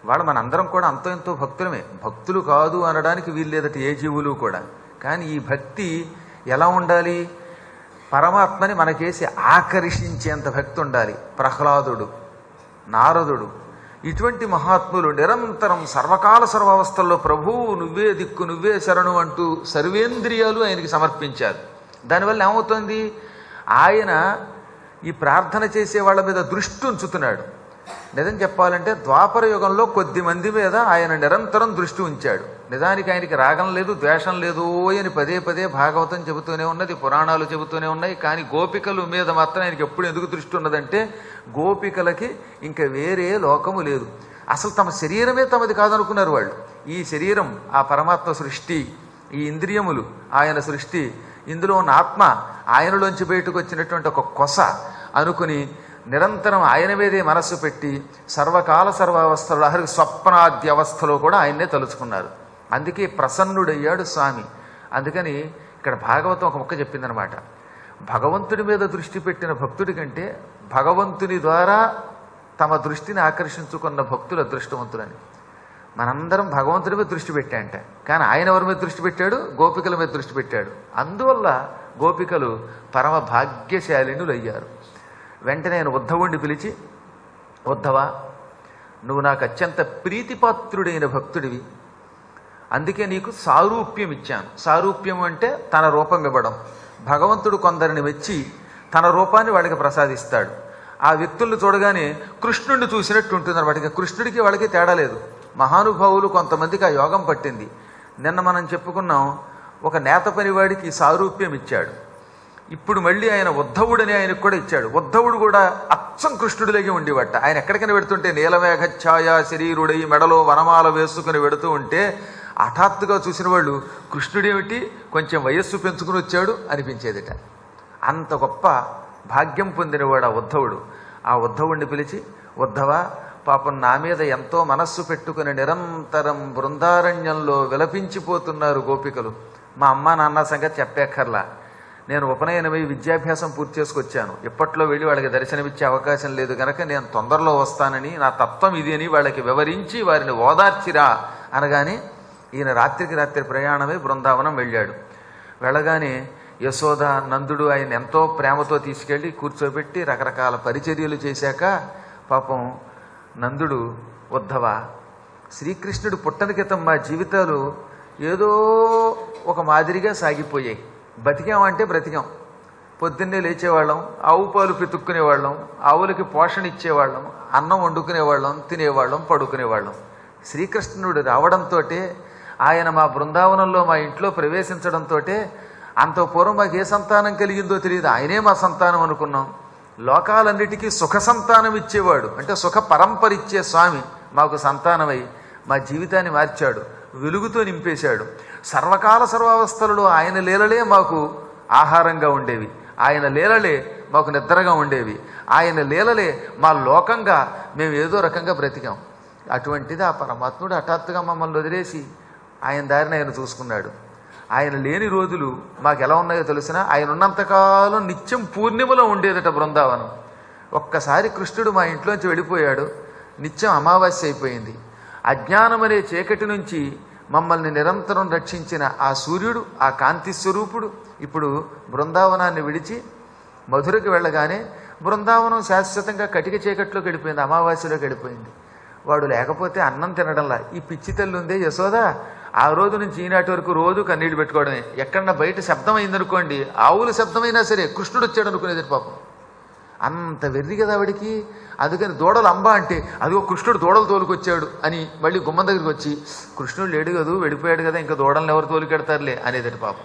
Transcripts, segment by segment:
వాళ్ళు మనందరం కూడా అంతో ఎంతో భక్తులమే భక్తులు కాదు అనడానికి వీల్లేదట ఏ జీవులు కూడా కానీ ఈ భక్తి ఎలా ఉండాలి పరమాత్మని మనకేసి ఆకర్షించేంత భక్తి ఉండాలి ప్రహ్లాదుడు నారదుడు ఇటువంటి మహాత్ములు నిరంతరం సర్వకాల సర్వావస్థల్లో ప్రభువు నువ్వే దిక్కు నువ్వే శరణు అంటూ సర్వేంద్రియాలు ఆయనకి సమర్పించారు దానివల్ల ఏమవుతుంది ఆయన ఈ ప్రార్థన చేసే వాళ్ళ మీద దృష్టి ఉంచుతున్నాడు నిజం చెప్పాలంటే ద్వాపర యుగంలో కొద్ది మంది మీద ఆయన నిరంతరం దృష్టి ఉంచాడు నిజానికి ఆయనకి రాగం లేదు ద్వేషం లేదు అని పదే పదే భాగవతం చెబుతూనే ఉన్నది పురాణాలు చెబుతూనే ఉన్నాయి కానీ గోపికలు మీద మాత్రం ఆయనకి ఎప్పుడు ఎందుకు దృష్టి ఉన్నదంటే గోపికలకి ఇంకా వేరే లోకము లేదు అసలు తమ శరీరమే తమది కాదనుకున్నారు వాళ్ళు ఈ శరీరం ఆ పరమాత్మ సృష్టి ఈ ఇంద్రియములు ఆయన సృష్టి ఇందులో ఉన్న ఆత్మ ఆయనలోంచి బయటకు వచ్చినటువంటి ఒక కొస అనుకుని నిరంతరం ఆయన మీదే మనస్సు పెట్టి సర్వకాల సర్వావస్థలో అహరి స్వప్నాద్య అవస్థలో కూడా ఆయన్నే తలుచుకున్నారు అందుకే ప్రసన్నుడయ్యాడు స్వామి అందుకని ఇక్కడ భాగవతం ఒక ముక్క చెప్పిందనమాట భగవంతుడి మీద దృష్టి పెట్టిన భక్తుడి కంటే భగవంతుని ద్వారా తమ దృష్టిని ఆకర్షించుకున్న భక్తులు అదృష్టవంతులని మనందరం భగవంతుడి మీద దృష్టి పెట్టాంట కానీ ఆయన ఎవరి మీద దృష్టి పెట్టాడు గోపికల మీద దృష్టి పెట్టాడు అందువల్ల గోపికలు పరమ భాగ్యశాలినులు అయ్యారు వెంటనే ఆయన ఉద్ధవుణ్ణి పిలిచి ఉద్ధవా నువ్వు నాకు అత్యంత ప్రీతిపాత్రుడైన భక్తుడివి అందుకే నీకు సారూప్యం ఇచ్చాను సారూప్యం అంటే తన రూపం ఇవ్వడం భగవంతుడు కొందరిని మెచ్చి తన రూపాన్ని వాళ్ళకి ప్రసాదిస్తాడు ఆ వ్యక్తులను చూడగానే కృష్ణుడిని చూసినట్టు ఉంటుంది అనమాట ఇక కృష్ణుడికి వాళ్ళకి తేడా లేదు మహానుభావులు కొంతమందికి ఆ యోగం పట్టింది నిన్న మనం చెప్పుకున్నాం ఒక నేత పనివాడికి సారూప్యం ఇచ్చాడు ఇప్పుడు మళ్ళీ ఆయన ఉద్ధవుడని ఆయనకు కూడా ఇచ్చాడు ఉద్ధవుడు కూడా అచ్చం కృష్ణుడిలాగే ఉండేవట ఆయన ఎక్కడికైనా పెడుతుంటే నీలమేఘ ఛాయ శరీరుడై మెడలో వనమాల వేసుకుని వెడుతూ ఉంటే హఠాత్తుగా చూసిన వాళ్ళు కృష్ణుడేమిటి కొంచెం వయస్సు పెంచుకుని వచ్చాడు అనిపించేదిట అంత గొప్ప భాగ్యం పొందినవాడు ఆ ఉద్ధవుడు ఆ ఉద్ధవుడిని పిలిచి ఉద్ధవ పాపం నా మీద ఎంతో మనస్సు పెట్టుకుని నిరంతరం బృందారణ్యంలో విలపించిపోతున్నారు గోపికలు మా అమ్మ నాన్న సంగతి చెప్పేక్కర్లా నేను ఉపనయనమై విద్యాభ్యాసం పూర్తి చేసుకొచ్చాను ఇప్పట్లో వెళ్ళి వాళ్ళకి దర్శనమిచ్చే అవకాశం లేదు కనుక నేను తొందరలో వస్తానని నా తత్వం ఇది అని వాళ్ళకి వివరించి వారిని ఓదార్చిరా అనగానే ఈయన రాత్రికి రాత్రి ప్రయాణమై బృందావనం వెళ్ళాడు వెళ్ళగానే యశోద నందుడు ఆయన ఎంతో ప్రేమతో తీసుకెళ్ళి కూర్చోబెట్టి రకరకాల పరిచర్యలు చేశాక పాపం నందుడు ఉద్ధవ శ్రీకృష్ణుడు పుట్టని క్రితం మా జీవితాలు ఏదో ఒక మాదిరిగా సాగిపోయాయి బతికామంటే బ్రతికాం పొద్దున్నే లేచేవాళ్ళం ఆవు పాలు పితుక్కునేవాళ్ళం ఆవులకి పోషణ ఇచ్చేవాళ్ళం అన్నం వండుకునేవాళ్ళం తినేవాళ్ళం పడుకునేవాళ్ళం శ్రీకృష్ణుడు రావడంతో ఆయన మా బృందావనంలో మా ఇంట్లో ప్రవేశించడంతో అంత పూర్వం మాకు ఏ సంతానం కలిగిందో తెలియదు ఆయనే మా సంతానం అనుకున్నాం లోకాలన్నిటికీ సుఖ సంతానం ఇచ్చేవాడు అంటే సుఖ పరంపర ఇచ్చే స్వామి మాకు సంతానమై మా జీవితాన్ని మార్చాడు వెలుగుతో నింపేశాడు సర్వకాల సర్వావస్థలలో ఆయన లీలలే మాకు ఆహారంగా ఉండేవి ఆయన లీలలే మాకు నిద్రగా ఉండేవి ఆయన లీలలే మా లోకంగా మేము ఏదో రకంగా బ్రతికాం అటువంటిది ఆ పరమాత్ముడు హఠాత్తుగా మమ్మల్ని వదిలేసి ఆయన దారిని ఆయన చూసుకున్నాడు ఆయన లేని రోజులు మాకు ఎలా ఉన్నాయో తెలిసిన ఆయన ఉన్నంతకాలం నిత్యం పూర్ణిమలో ఉండేదట బృందావనం ఒక్కసారి కృష్ణుడు మా ఇంట్లోంచి వెళ్ళిపోయాడు నిత్యం అమావాస్య అయిపోయింది అజ్ఞానం అనే చీకటి నుంచి మమ్మల్ని నిరంతరం రక్షించిన ఆ సూర్యుడు ఆ కాంతి స్వరూపుడు ఇప్పుడు బృందావనాన్ని విడిచి మధురకు వెళ్ళగానే బృందావనం శాశ్వతంగా కటిక చీకట్లోకి వెళ్ళిపోయింది అమావాస్యలోకి వెళ్ళిపోయింది వాడు లేకపోతే అన్నం తినడంలా ఈ పిచ్చి తల్లి ఉందే యశోద ఆ రోజు నుంచి ఈనాటి వరకు రోజు కన్నీళ్ళు పెట్టుకోవడమే ఎక్కడన్నా బయట శబ్దం అయిందనుకోండి ఆవుల శబ్దమైనా సరే కృష్ణుడు వచ్చాడు అనుకునేది పాపం అంత వెర్రి కదా ఆవిడికి అందుకని దూడలు అంబ అంటే అదిగో కృష్ణుడు దూడలు తోలుకొచ్చాడు అని మళ్ళీ గుమ్మం దగ్గరికి వచ్చి కృష్ణుడు లేడు కదూ వెళ్ళిపోయాడు కదా ఇంకా దూడలను ఎవరు తోలుకెడతారులే అనేదటి పాపం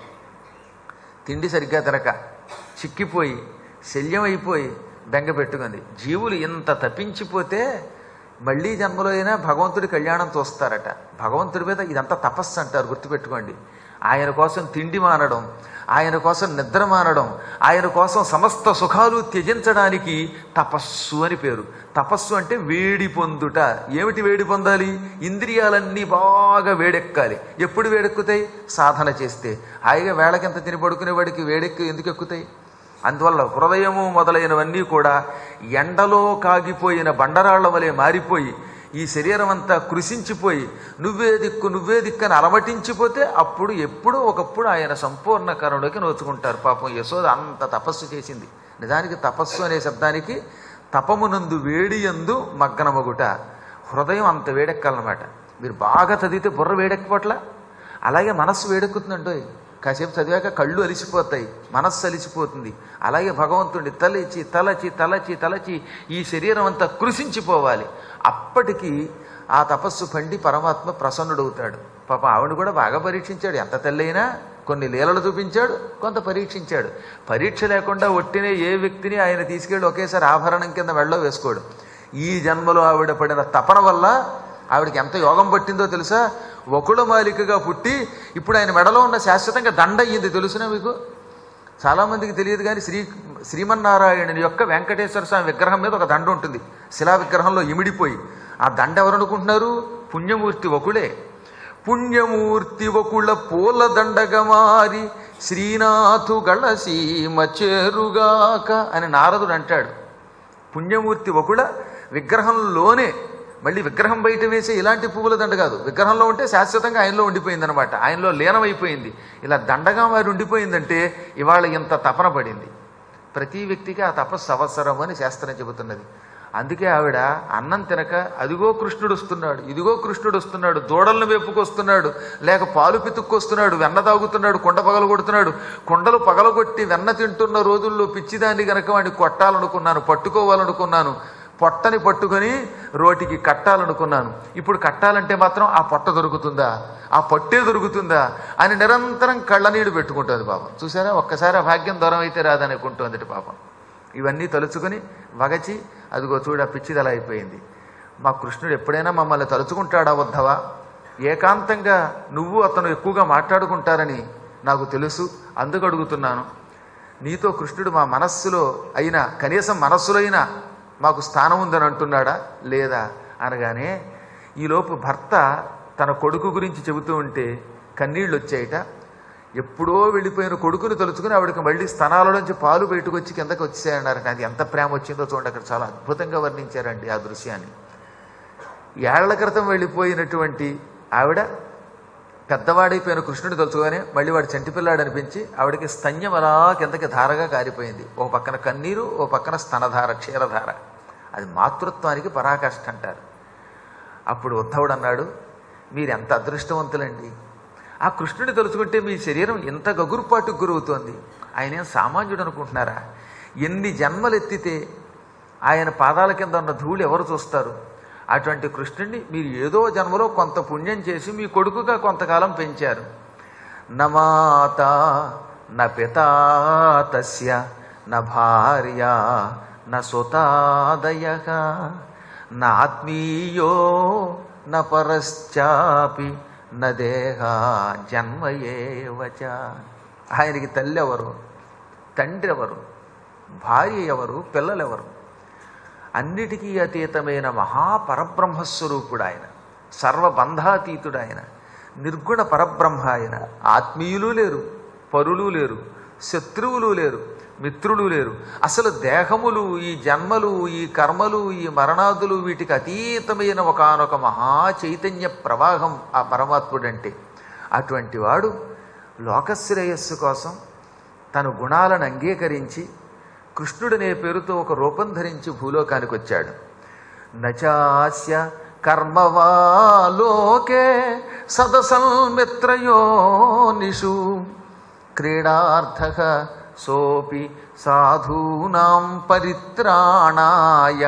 తిండి సరిగ్గా తినక చిక్కిపోయి శల్యం అయిపోయి బెంగ పెట్టుకుంది జీవులు ఇంత తప్పించిపోతే మళ్ళీ జన్మలో అయినా భగవంతుడి కళ్యాణం తోస్తారట భగవంతుడి మీద ఇదంతా తపస్సు అంటారు గుర్తుపెట్టుకోండి ఆయన కోసం తిండి మానడం ఆయన కోసం నిద్ర మానడం ఆయన కోసం సమస్త సుఖాలు త్యజించడానికి తపస్సు అని పేరు తపస్సు అంటే వేడి పొందుట ఏమిటి వేడి పొందాలి ఇంద్రియాలన్నీ బాగా వేడెక్కాలి ఎప్పుడు వేడెక్కుతాయి సాధన చేస్తే హాయిగా వేళకింత తిని పడుకునేవాడికి వేడెక్కి ఎందుకు ఎక్కుతాయి అందువల్ల హృదయము మొదలైనవన్నీ కూడా ఎండలో కాగిపోయిన బండరాళ్ల వలె మారిపోయి ఈ శరీరం అంతా కృషించిపోయి నువ్వే దిక్కు నువ్వే దిక్కు అని అలమటించిపోతే అప్పుడు ఎప్పుడో ఒకప్పుడు ఆయన సంపూర్ణ కరుణలోకి నోచుకుంటారు పాపం యశోద అంత తపస్సు చేసింది నిజానికి తపస్సు అనే శబ్దానికి తపమునందు వేడియందు మగ్గనమగుట హృదయం అంత వేడెక్కాలన్నమాట మీరు బాగా చదివితే బుర్ర వేడెక్కిపోట్లా అలాగే మనస్సు వేడెక్కుతుందండోయ్ కాసేపు చదివాక కళ్ళు అలిసిపోతాయి మనస్సు అలిసిపోతుంది అలాగే భగవంతుడిని తలచి తలచి తలచి తలచి ఈ శరీరం అంతా కృషించిపోవాలి అప్పటికి ఆ తపస్సు పండి పరమాత్మ ప్రసన్నుడవుతాడు పాప ఆవిడ కూడా బాగా పరీక్షించాడు ఎంత తెల్లైనా కొన్ని లీలలు చూపించాడు కొంత పరీక్షించాడు పరీక్ష లేకుండా ఒట్టినే ఏ వ్యక్తిని ఆయన తీసుకెళ్ళి ఒకేసారి ఆభరణం కింద మెళ్ళలో వేసుకోడు ఈ జన్మలో ఆవిడ పడిన తపన వల్ల ఆవిడకి ఎంత యోగం పట్టిందో తెలుసా ఒకళ్ళ మాలికగా పుట్టి ఇప్పుడు ఆయన మెడలో ఉన్న శాశ్వతంగా దండ అయ్యింది తెలుసునా మీకు చాలామందికి తెలియదు కానీ శ్రీ శ్రీమన్నారాయణుని యొక్క వెంకటేశ్వర స్వామి విగ్రహం మీద ఒక దండ ఉంటుంది శిలా విగ్రహంలో ఇమిడిపోయి ఆ దండ ఎవరు అనుకుంటున్నారు పుణ్యమూర్తి ఒకడే పుణ్యమూర్తి ఒకళ్ళ పూల దండగా మారి శ్రీనాథు గళసీమ చేరుగాక అని నారదుడు అంటాడు పుణ్యమూర్తి ఒకళ్ళ విగ్రహంలోనే మళ్ళీ విగ్రహం బయట వేసే ఇలాంటి పువ్వుల దండ కాదు విగ్రహంలో ఉంటే శాశ్వతంగా ఆయనలో ఉండిపోయింది అనమాట ఆయనలో లీనమైపోయింది ఇలా దండగా వారి ఉండిపోయిందంటే ఇవాళ ఇంత తపన పడింది ప్రతి వ్యక్తికి ఆ తపస్సు అవసరం అని శాస్త్రం చెబుతున్నది అందుకే ఆవిడ అన్నం తినక అదిగో కృష్ణుడు వస్తున్నాడు ఇదిగో కృష్ణుడు వస్తున్నాడు దూడలను వెప్పుకొస్తున్నాడు లేక పాలు పితుక్కొస్తున్నాడు వెన్న తాగుతున్నాడు కొండ పగలగొడుతున్నాడు కొండలు పగలగొట్టి వెన్న తింటున్న రోజుల్లో పిచ్చిదాన్ని గనక వాడిని కొట్టాలనుకున్నాను పట్టుకోవాలనుకున్నాను పొట్టని పట్టుకొని రోటికి కట్టాలనుకున్నాను ఇప్పుడు కట్టాలంటే మాత్రం ఆ పొట్ట దొరుకుతుందా ఆ పొట్టే దొరుకుతుందా అని నిరంతరం కళ్ళనీడు పెట్టుకుంటుంది పాపం చూసారా ఒక్కసారి ఆ భాగ్యం దూరం అయితే రాదనుకుంటుంది పాపం ఇవన్నీ తలుచుకొని వగచి అదిగో చూడ పిచ్చిదల అయిపోయింది మా కృష్ణుడు ఎప్పుడైనా మమ్మల్ని తలుచుకుంటాడా వద్దవా ఏకాంతంగా నువ్వు అతను ఎక్కువగా మాట్లాడుకుంటారని నాకు తెలుసు అందుకు అడుగుతున్నాను నీతో కృష్ణుడు మా మనస్సులో అయినా కనీసం మనస్సులో అయినా మాకు స్థానం ఉందని అంటున్నాడా లేదా అనగానే ఈలోపు భర్త తన కొడుకు గురించి చెబుతూ ఉంటే కన్నీళ్ళు వచ్చాయట ఎప్పుడో వెళ్ళిపోయిన కొడుకుని తలుచుకుని ఆవిడకి మళ్ళీ స్తనాల నుంచి పాలు బయటకు వచ్చి కిందకి వచ్చేయన్నారు అది ఎంత ప్రేమ వచ్చిందో చూడండి అక్కడ చాలా అద్భుతంగా వర్ణించారండి ఆ దృశ్యాన్ని ఏళ్ల క్రితం వెళ్ళిపోయినటువంటి ఆవిడ పెద్దవాడైపోయిన కృష్ణుడు తలుచుకొని మళ్ళీ వాడు చంటి పిల్లాడు అనిపించి ఆవిడకి స్తన్యం అలా కిందకి ధారగా కారిపోయింది ఓ పక్కన కన్నీరు ఓ పక్కన స్తనధార క్షీరధార అది మాతృత్వానికి పరాకాష్ఠ అంటారు అప్పుడు ఉద్ధవుడు అన్నాడు మీరు ఎంత అదృష్టవంతులండి ఆ కృష్ణుని తలుచుకుంటే మీ శరీరం ఎంత గగురుపాటుకు గురవుతోంది ఆయన ఏం సామాన్యుడు అనుకుంటున్నారా ఎన్ని జన్మలు ఎత్తితే ఆయన పాదాల కింద ఉన్న ధూళి ఎవరు చూస్తారు అటువంటి కృష్ణుడిని మీరు ఏదో జన్మలో కొంత పుణ్యం చేసి మీ కొడుకుగా కొంతకాలం పెంచారు నమాత న పితా తస్య న భార్య న సుతాదయ న ఆత్మీయో న పరశ్చాపి న దేహ జన్మయేవచ ఆయనకి తల్లి ఎవరు తండ్రి ఎవరు భార్య ఎవరు పిల్లలెవరు అన్నిటికీ అతీతమైన మహాపరబ్రహ్మస్వరూపుడు ఆయన సర్వబంధాతీతుడు ఆయన నిర్గుణ పరబ్రహ్మ ఆయన ఆత్మీయులు లేరు పరులు లేరు శత్రువులు లేరు మిత్రులు లేరు అసలు దేహములు ఈ జన్మలు ఈ కర్మలు ఈ మరణాదులు వీటికి అతీతమైన ఒకనొక మహా చైతన్య ప్రవాహం ఆ పరమాత్ముడంటే అటువంటి వాడు లోకశ్రేయస్సు కోసం తన గుణాలను అంగీకరించి కృష్ణుడనే పేరుతో ఒక రూపం ధరించి భూలోకానికి వచ్చాడు నచాస్య కర్మవాలోకే సదసల్మిత్రయో నిషు క్రీడార్థ సోపి సాధూనాం పరిత్రాణాయ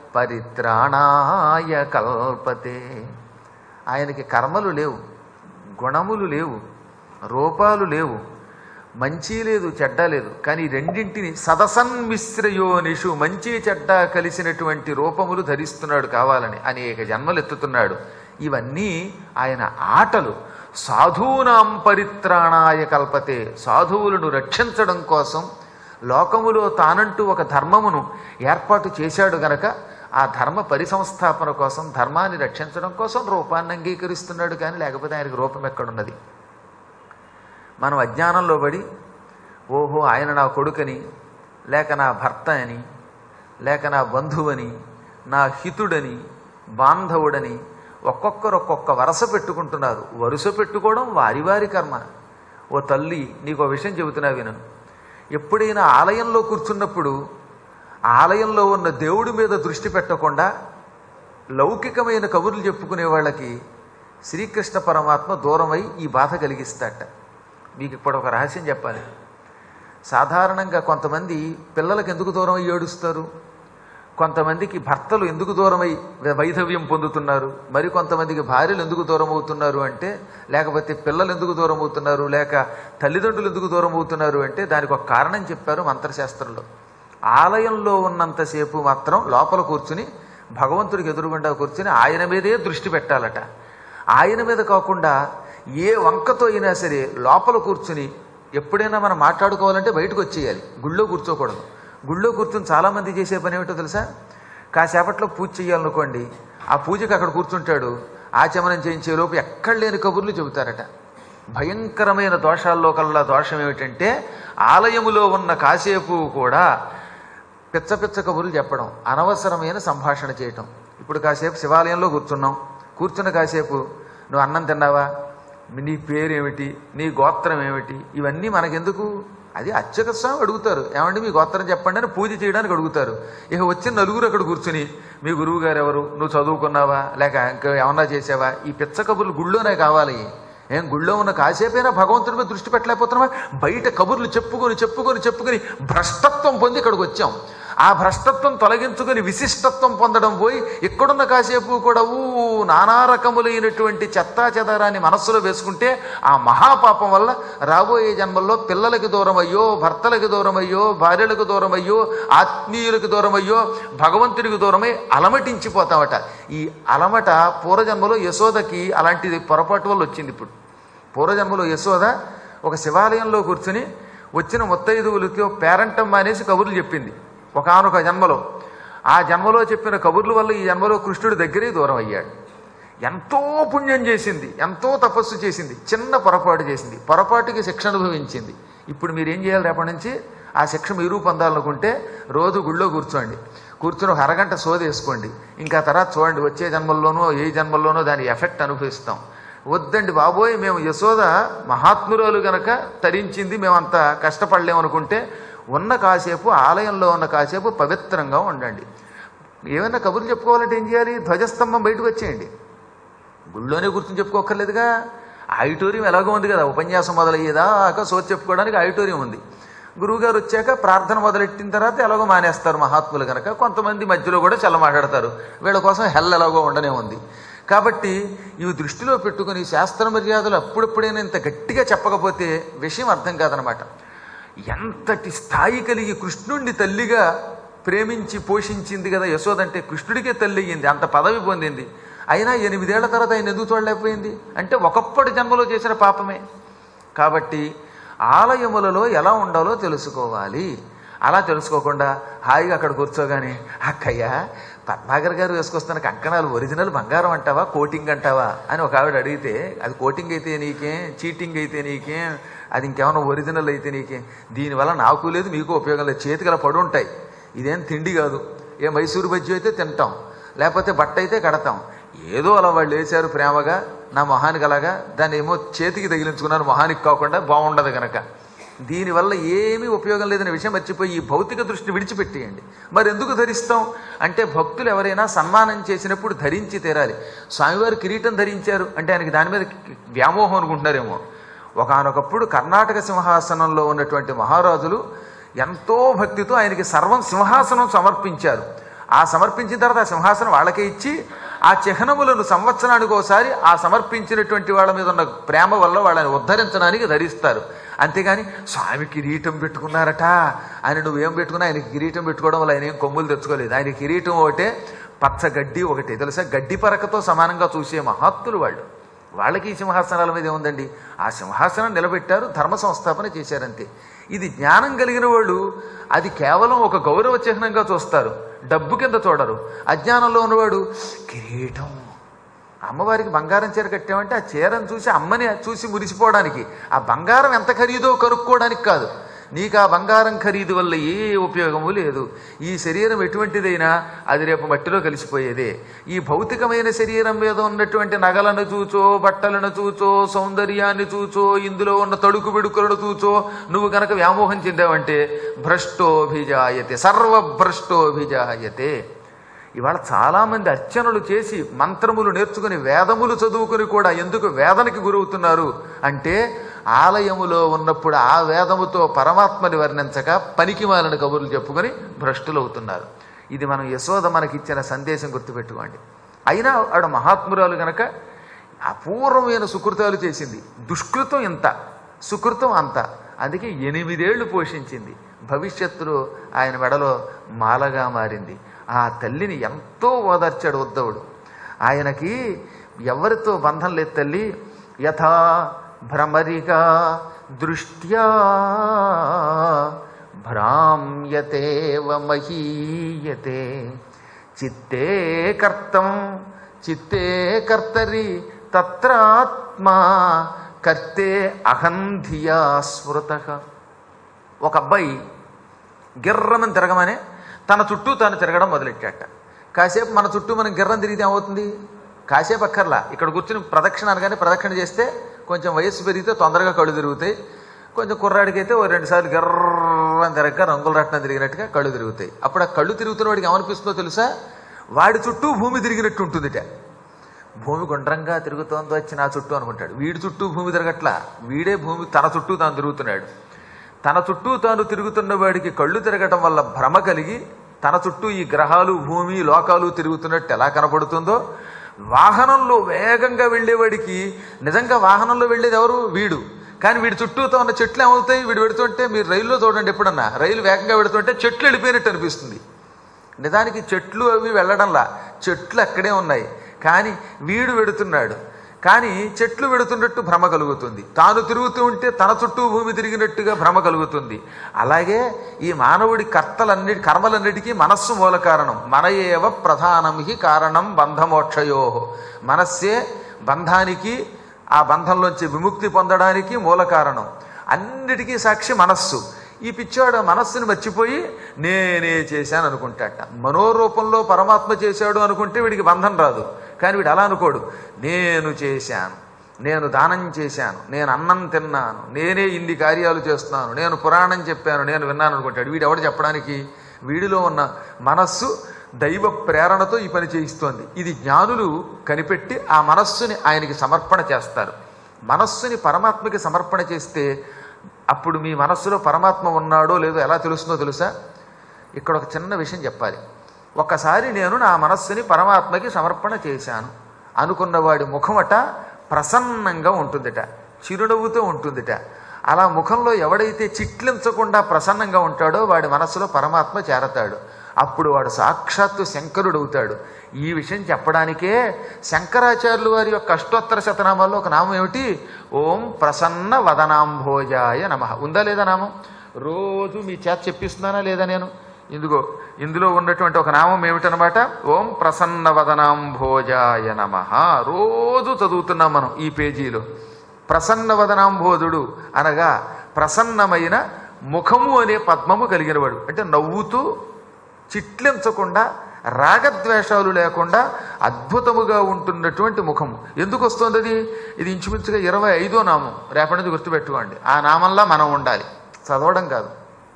పరిత్రాణాయ కల్పతే ఆయనకి కర్మలు లేవు గుణములు లేవు రూపాలు లేవు మంచి లేదు చెడ్డ లేదు కానీ ఈ రెండింటిని సదసన్మిశ్రయోనిషు మంచి చెడ్డ కలిసినటువంటి రూపములు ధరిస్తున్నాడు కావాలని అనేక జన్మలు ఎత్తుతున్నాడు ఇవన్నీ ఆయన ఆటలు సాధూనాం పరిత్రాణాయ కల్పతే సాధువులను రక్షించడం కోసం లోకములో తానంటూ ఒక ధర్మమును ఏర్పాటు చేశాడు గనక ఆ ధర్మ పరిసంస్థాపన కోసం ధర్మాన్ని రక్షించడం కోసం రూపాన్ని అంగీకరిస్తున్నాడు కానీ లేకపోతే ఆయనకు రూపం ఎక్కడున్నది మనం అజ్ఞానంలో పడి ఓహో ఆయన నా కొడుకని లేక నా భర్త అని లేక నా బంధువని నా హితుడని బాంధవుడని ఒక్కొక్కరు ఒక్కొక్క వరస పెట్టుకుంటున్నారు వరుస పెట్టుకోవడం వారి వారి కర్మ ఓ తల్లి నీకు ఒక విషయం చెబుతున్నా విను ఎప్పుడైనా ఆలయంలో కూర్చున్నప్పుడు ఆలయంలో ఉన్న దేవుడి మీద దృష్టి పెట్టకుండా లౌకికమైన కబుర్లు చెప్పుకునే వాళ్ళకి శ్రీకృష్ణ పరమాత్మ దూరమై ఈ బాధ కలిగిస్తాట మీకు ఇప్పుడు ఒక రహస్యం చెప్పాలి సాధారణంగా కొంతమంది పిల్లలకు ఎందుకు దూరం అయ్యి ఏడుస్తారు కొంతమందికి భర్తలు ఎందుకు దూరమై వైధవ్యం పొందుతున్నారు మరి కొంతమందికి భార్యలు ఎందుకు దూరం అవుతున్నారు అంటే లేకపోతే పిల్లలు ఎందుకు దూరం అవుతున్నారు లేక తల్లిదండ్రులు ఎందుకు దూరం అవుతున్నారు అంటే దానికి ఒక కారణం చెప్పారు మంత్రశాస్త్రంలో ఆలయంలో ఉన్నంతసేపు మాత్రం లోపల కూర్చుని భగవంతుడికి ఎదురుగుండా కూర్చుని ఆయన మీదే దృష్టి పెట్టాలట ఆయన మీద కాకుండా ఏ వంకతో అయినా సరే లోపల కూర్చుని ఎప్పుడైనా మనం మాట్లాడుకోవాలంటే బయటకు వచ్చేయాలి గుళ్ళో కూర్చోకూడదు గుళ్ళో కూర్చుని చాలామంది చేసే పని ఏమిటో తెలుసా కాసేపట్లో పూజ చేయాలనుకోండి ఆ పూజకి అక్కడ కూర్చుంటాడు ఆచమనం చేయించే లోపు ఎక్కడ లేని కబుర్లు చెబుతారట భయంకరమైన దోషాల్లో కల్లా దోషం ఏమిటంటే ఆలయములో ఉన్న కాసేపు కూడా పిచ్చ పిచ్చ కబుర్లు చెప్పడం అనవసరమైన సంభాషణ చేయటం ఇప్పుడు కాసేపు శివాలయంలో కూర్చున్నాం కూర్చున్న కాసేపు నువ్వు అన్నం తిన్నావా నీ పేరేమిటి నీ గోత్రం ఏమిటి ఇవన్నీ మనకెందుకు అది అర్చక స్వామి అడుగుతారు ఏమండి మీ గోత్రం చెప్పండి అని పూజ చేయడానికి అడుగుతారు ఇక వచ్చిన నలుగురు అక్కడ కూర్చుని మీ గురువు గారు ఎవరు నువ్వు చదువుకున్నావా లేక ఇంకా ఏమన్నా చేసావా ఈ పిచ్చ కబుర్లు గుళ్ళోనే కావాలి ఏం గుళ్ళో ఉన్న కాసేపైనా భగవంతుడి మీద దృష్టి పెట్టలేకపోతున్నావా బయట కబుర్లు చెప్పుకొని చెప్పుకొని చెప్పుకొని భ్రష్టత్వం పొంది ఇక్కడికి వచ్చాం ఆ భ్రష్టత్వం తొలగించుకొని విశిష్టత్వం పొందడం పోయి ఇక్కడున్న కాసేపు కూడా ఊ నానా రకములైనటువంటి చెత్తా చెదారాన్ని మనస్సులో వేసుకుంటే ఆ మహాపాపం వల్ల రాబోయే జన్మల్లో పిల్లలకి దూరమయ్యో భర్తలకి దూరమయ్యో భార్యలకు దూరమయ్యో ఆత్మీయులకు దూరమయ్యో భగవంతుడికి దూరమై అలమటించిపోతామట ఈ అలమట పూర్వజన్మలో యశోదకి అలాంటిది పొరపాటు వల్ల వచ్చింది ఇప్పుడు పూర్వజన్మలో యశోద ఒక శివాలయంలో కూర్చుని వచ్చిన ముత్తైదువులకి పేరంటం మానేసి కబుర్లు చెప్పింది ఒకనొక జన్మలో ఆ జన్మలో చెప్పిన కబుర్ల వల్ల ఈ జన్మలో కృష్ణుడి దగ్గరే దూరం అయ్యాడు ఎంతో పుణ్యం చేసింది ఎంతో తపస్సు చేసింది చిన్న పొరపాటు చేసింది పొరపాటుకి శిక్ష అనుభవించింది ఇప్పుడు మీరేం చేయాలి రేపటి నుంచి ఆ శిక్ష మీరు పొందాలనుకుంటే రోజు గుళ్ళో కూర్చోండి కూర్చొని ఒక అరగంట సోది వేసుకోండి ఇంకా తర్వాత చూడండి వచ్చే జన్మల్లోనో ఏ జన్మల్లోనో దాని ఎఫెక్ట్ అనుభవిస్తాం వద్దండి బాబోయ్ మేము యశోద మహాత్మురాలు గనక తరించింది మేమంత కష్టపడలేమనుకుంటే ఉన్న కాసేపు ఆలయంలో ఉన్న కాసేపు పవిత్రంగా ఉండండి ఏమైనా కబుర్లు చెప్పుకోవాలంటే ఏం చేయాలి ధ్వజస్తంభం బయటకు వచ్చేయండి గుళ్ళోనే కూర్చొని చెప్పుకోకర్లేదుగా ఆడిటోరియం ఎలాగో ఉంది కదా ఉపన్యాసం మొదలయ్యేదాకా సోచి చెప్పుకోవడానికి ఆడిటోరియం ఉంది గురువుగారు వచ్చాక ప్రార్థన మొదలెట్టిన తర్వాత ఎలాగో మానేస్తారు మహాత్ములు కనుక కొంతమంది మధ్యలో కూడా చల్ల మాట్లాడతారు వీళ్ళ కోసం హెల్ ఎలాగో ఉండనే ఉంది కాబట్టి ఇవి దృష్టిలో పెట్టుకుని శాస్త్ర మర్యాదలు అప్పుడప్పుడైనా ఇంత గట్టిగా చెప్పకపోతే విషయం అర్థం కాదనమాట ఎంతటి స్థాయి కలిగి కృష్ణుణ్ణి తల్లిగా ప్రేమించి పోషించింది కదా యశోదంటే కృష్ణుడికే తల్లి అయ్యింది అంత పదవి పొందింది అయినా ఎనిమిదేళ్ల తర్వాత ఆయన ఎందుకు చూడలేకపోయింది అంటే ఒకప్పటి జన్మలో చేసిన పాపమే కాబట్టి ఆలయములలో ఎలా ఉండాలో తెలుసుకోవాలి అలా తెలుసుకోకుండా హాయిగా అక్కడ కూర్చోగానే అక్కయ్య పద్మాగర్ గారు వేసుకొస్తున్న కంకణాలు ఒరిజినల్ బంగారం అంటావా కోటింగ్ అంటావా అని ఒక ఆవిడ అడిగితే అది కోటింగ్ అయితే నీకేం చీటింగ్ అయితే నీకేం అది ఇంకేమైనా ఒరిజినల్ అయితే నీకేం దీనివల్ల నాకు లేదు మీకు ఉపయోగం లేదు చేతికి పడి ఉంటాయి ఇదేం తిండి కాదు ఏ మైసూరు బజ్జీ అయితే తింటాం లేకపోతే బట్ట అయితే కడతాం ఏదో అలా వాళ్ళు వేశారు ప్రేమగా నా మొహానికి అలాగా దాన్ని ఏమో చేతికి తగిలించుకున్నాను మొహానికి కాకుండా బాగుండదు కనుక దీనివల్ల ఏమీ ఉపయోగం లేదనే విషయం మర్చిపోయి ఈ భౌతిక దృష్టిని విడిచిపెట్టేయండి మరి ఎందుకు ధరిస్తాం అంటే భక్తులు ఎవరైనా సన్మానం చేసినప్పుడు ధరించి తీరాలి స్వామివారు కిరీటం ధరించారు అంటే ఆయనకి దాని మీద వ్యామోహం అనుకుంటున్నారేమో ఒకనొకప్పుడు కర్ణాటక సింహాసనంలో ఉన్నటువంటి మహారాజులు ఎంతో భక్తితో ఆయనకి సర్వం సింహాసనం సమర్పించారు ఆ సమర్పించిన తర్వాత ఆ సింహాసనం వాళ్ళకే ఇచ్చి ఆ చిహ్నములను సంవత్సరానికి ఒకసారి ఆ సమర్పించినటువంటి వాళ్ళ మీద ఉన్న ప్రేమ వల్ల వాళ్ళని ఉద్ధరించడానికి ధరిస్తారు అంతేగాని స్వామి కిరీటం పెట్టుకున్నారట ఆయన నువ్వేం పెట్టుకున్నా ఆయన కిరీటం పెట్టుకోవడం వల్ల ఆయన ఏం కొమ్ములు తెచ్చుకోలేదు ఆయన కిరీటం ఒకటే పచ్చ గడ్డి ఒకటి తెలుసా గడ్డి పరకతో సమానంగా చూసే మహాత్తులు వాళ్ళు వాళ్ళకి ఈ సింహాసనాల మీద ఏముందండి ఆ సింహాసనం నిలబెట్టారు ధర్మ సంస్థాపన చేశారంతే ఇది జ్ఞానం కలిగిన వాళ్ళు అది కేవలం ఒక గౌరవ చిహ్నంగా చూస్తారు డబ్బు కింద చూడరు అజ్ఞానంలో ఉన్నవాడు కిరీటం అమ్మవారికి బంగారం చీర కట్టామంటే ఆ చీరను చూసి అమ్మని చూసి మురిసిపోవడానికి ఆ బంగారం ఎంత ఖరీదో కనుక్కోవడానికి కాదు నీకు ఆ బంగారం ఖరీదు వల్ల ఏ ఉపయోగము లేదు ఈ శరీరం ఎటువంటిదైనా అది రేపు మట్టిలో కలిసిపోయేదే ఈ భౌతికమైన శరీరం మీద ఉన్నటువంటి నగలను చూచో బట్టలను చూచో సౌందర్యాన్ని చూచో ఇందులో ఉన్న తడుకు బిడుకులను చూచో నువ్వు కనుక వ్యామోహం చెందావంటే భ్రష్టోభిజాయతే సర్వభ్రష్టోభిజాయతే ఇవాళ చాలామంది అర్చనలు చేసి మంత్రములు నేర్చుకుని వేదములు చదువుకుని కూడా ఎందుకు వేదనకి గురవుతున్నారు అంటే ఆలయములో ఉన్నప్పుడు ఆ వేదముతో పరమాత్మని వర్ణించక పనికి మాలిన కబుర్లు చెప్పుకొని భ్రష్టులవుతున్నారు ఇది మనం యశోద మనకిచ్చిన సందేశం గుర్తుపెట్టుకోండి అయినా ఆవిడ మహాత్మురాలు గనక అపూర్వమైన సుకృతాలు చేసింది దుష్కృతం ఇంత సుకృతం అంత అందుకే ఎనిమిదేళ్లు పోషించింది భవిష్యత్తులో ఆయన మెడలో మాలగా మారింది ఆ తల్లిని ఎంతో ఓదార్చాడు ఉద్ధవుడు ఆయనకి ఎవరితో బంధం లేదు తల్లి యథా భ్రమరిగా దృష్ట్యా భ్రామ్యతేవ మహీయతే చిత్తే కర్తం చిత్తే కర్తరి తత్రాత్మా కర్తే అహంధియా స్మృత ఒక అబ్బాయి గిర్రమని తిరగమనే తన చుట్టూ తాను తిరగడం మొదలెట్టాట కాసేపు మన చుట్టూ మనం గిర్రం తిరిగితే ఏమవుతుంది కాసేపు అక్కర్లా ఇక్కడ కూర్చుని ప్రదక్షిణ అనగానే ప్రదక్షిణ చేస్తే కొంచెం వయస్సు పెరిగితే తొందరగా కళ్ళు తిరుగుతాయి కొంచెం కుర్రాడికి అయితే ఓ రెండు సార్లు గిర్రం తిరగక రంగుల రట్నం తిరిగినట్టుగా కళ్ళు తిరుగుతాయి అప్పుడు ఆ కళ్ళు తిరుగుతున్న వాడికి ఏమనిపిస్తుందో తెలుసా వాడి చుట్టూ భూమి తిరిగినట్టు ఉంటుందిట భూమి గుండ్రంగా తిరుగుతోందో వచ్చి నా చుట్టూ అనుకుంటాడు వీడి చుట్టూ భూమి తిరగట్లా వీడే భూమి తన చుట్టూ తాను తిరుగుతున్నాడు తన చుట్టూ తాను తిరుగుతున్న వాడికి కళ్ళు తిరగటం వల్ల భ్రమ కలిగి తన చుట్టూ ఈ గ్రహాలు భూమి లోకాలు తిరుగుతున్నట్టు ఎలా కనపడుతుందో వాహనంలో వేగంగా వెళ్ళేవాడికి నిజంగా వాహనంలో వెళ్ళేది ఎవరు వీడు కానీ వీడి చుట్టూతో ఉన్న చెట్లు ఏమవుతాయి వీడు పెడుతుంటే మీరు రైల్లో చూడండి ఎప్పుడన్నా రైలు వేగంగా పెడుతుంటే చెట్లు వెళ్ళిపోయినట్టు అనిపిస్తుంది నిజానికి చెట్లు అవి వెళ్ళడంలా చెట్లు అక్కడే ఉన్నాయి కానీ వీడు వెడుతున్నాడు కానీ చెట్లు వెడుతున్నట్టు భ్రమ కలుగుతుంది తాను తిరుగుతూ ఉంటే తన చుట్టూ భూమి తిరిగినట్టుగా భ్రమ కలుగుతుంది అలాగే ఈ మానవుడి కర్తలన్నిటి కర్మలన్నిటికీ మనస్సు మూల కారణం మన ఏవ ప్రధానం హి కారణం బంధమోక్షయో మనస్సే బంధానికి ఆ బంధంలోంచి విముక్తి పొందడానికి మూల కారణం అన్నిటికీ సాక్షి మనస్సు ఈ పిచ్చాడు మనస్సుని మర్చిపోయి నేనే చేశాను అనుకుంటాట మనోరూపంలో పరమాత్మ చేశాడు అనుకుంటే వీడికి బంధం రాదు కానీ వీడు అలా అనుకోడు నేను చేశాను నేను దానం చేశాను నేను అన్నం తిన్నాను నేనే ఇన్ని కార్యాలు చేస్తున్నాను నేను పురాణం చెప్పాను నేను విన్నాను అనుకుంటాడు వీడు ఎవడు చెప్పడానికి వీడిలో ఉన్న మనస్సు దైవ ప్రేరణతో ఈ పని చేయిస్తోంది ఇది జ్ఞానులు కనిపెట్టి ఆ మనస్సుని ఆయనకి సమర్పణ చేస్తారు మనస్సుని పరమాత్మకి సమర్పణ చేస్తే అప్పుడు మీ మనస్సులో పరమాత్మ ఉన్నాడో లేదో ఎలా తెలుస్తుందో తెలుసా ఇక్కడ ఒక చిన్న విషయం చెప్పాలి ఒకసారి నేను నా మనస్సుని పరమాత్మకి సమర్పణ చేశాను అనుకున్నవాడి ముఖమట ప్రసన్నంగా ఉంటుందిట చిరునవ్వుతో ఉంటుందిట అలా ముఖంలో ఎవడైతే చిట్లించకుండా ప్రసన్నంగా ఉంటాడో వాడి మనస్సులో పరమాత్మ చేరతాడు అప్పుడు వాడు సాక్షాత్తు శంకరుడు అవుతాడు ఈ విషయం చెప్పడానికే శంకరాచార్యులు వారి యొక్క అష్టోత్తర శతనామాల్లో ఒక నామం ఏమిటి ఓం ప్రసన్న వదనాంభోజాయ నమ ఉందా లేదా నామం రోజు మీ చేత చెప్పిస్తున్నానా లేదా నేను ఇందుగో ఇందులో ఉన్నటువంటి ఒక నామం ఏమిటనమాట ఓం ప్రసన్న వదనాంభోజాయ నమ రోజు చదువుతున్నాం మనం ఈ పేజీలో ప్రసన్న వదనాంభోజుడు అనగా ప్రసన్నమైన ముఖము అనే పద్మము కలిగినవాడు అంటే నవ్వుతూ చిట్లించకుండా రాగద్వేషాలు లేకుండా అద్భుతముగా ఉంటున్నటువంటి ముఖము ఎందుకు వస్తుంది అది ఇది ఇంచుమించుగా ఇరవై ఐదో నామం రేపటి నుంచి గుర్తుపెట్టుకోండి ఆ నామంలా మనం ఉండాలి చదవడం కాదు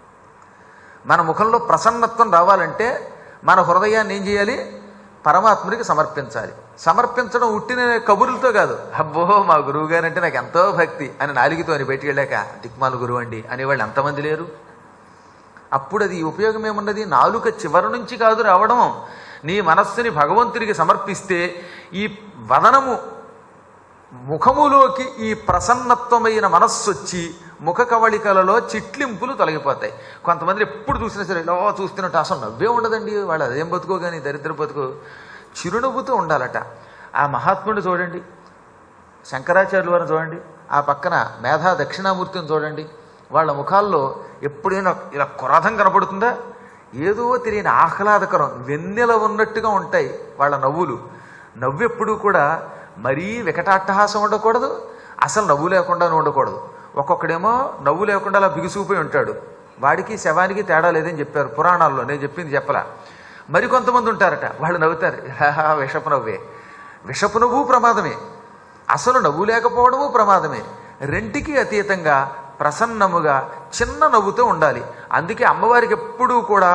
మన ముఖంలో ప్రసన్నత్వం రావాలంటే మన హృదయాన్ని ఏం చేయాలి పరమాత్ముడికి సమర్పించాలి సమర్పించడం ఉట్టిన కబుర్లతో కాదు అబ్బో మా గురువు గారంటే నాకు ఎంతో భక్తి అని నాలుగుతో అని బయటికి వెళ్ళాక దిక్మాల గురువు అండి అనేవాళ్ళు ఎంతమంది లేరు అప్పుడు అది ఉపయోగం ఏమున్నది నాలుక చివరి నుంచి కాదు రావడం నీ మనస్సుని భగవంతుడికి సమర్పిస్తే ఈ వదనము ముఖములోకి ఈ ప్రసన్నత్వమైన మనస్సు వచ్చి ముఖ కవళికలలో చిట్లింపులు తొలగిపోతాయి కొంతమంది ఎప్పుడు చూసినా సరే ఇలా చూస్తున్నట్టు అసలు నవ్వే ఉండదండి వాళ్ళు అదేం బతుకో కానీ దరిద్ర బతుకు చిరునవ్వుతూ ఉండాలట ఆ మహాత్ముడు చూడండి శంకరాచార్యుల వారిని చూడండి ఆ పక్కన మేధా దక్షిణామూర్తిని చూడండి వాళ్ళ ముఖాల్లో ఎప్పుడైనా ఇలా క్రోధం కనపడుతుందా ఏదో తెలియని ఆహ్లాదకరం వెన్నెల ఉన్నట్టుగా ఉంటాయి వాళ్ళ నవ్వులు నవ్వు ఎప్పుడూ కూడా మరీ వికటాట్టహాసం ఉండకూడదు అసలు నవ్వు లేకుండా ఉండకూడదు ఒక్కొక్కడేమో నవ్వు లేకుండా అలా బిగుసుకుపోయి ఉంటాడు వాడికి శవానికి తేడా లేదని చెప్పారు పురాణాల్లో నేను చెప్పింది చెప్పలా మరికొంతమంది ఉంటారట వాళ్ళు నవ్వుతారు "హాహా, విషపు నవ్వే విషపు నవ్వు ప్రమాదమే అసలు నవ్వు లేకపోవడము ప్రమాదమే రెంటికి అతీతంగా ప్రసన్నముగా చిన్న నవ్వుతో ఉండాలి అందుకే అమ్మవారికి ఎప్పుడూ కూడా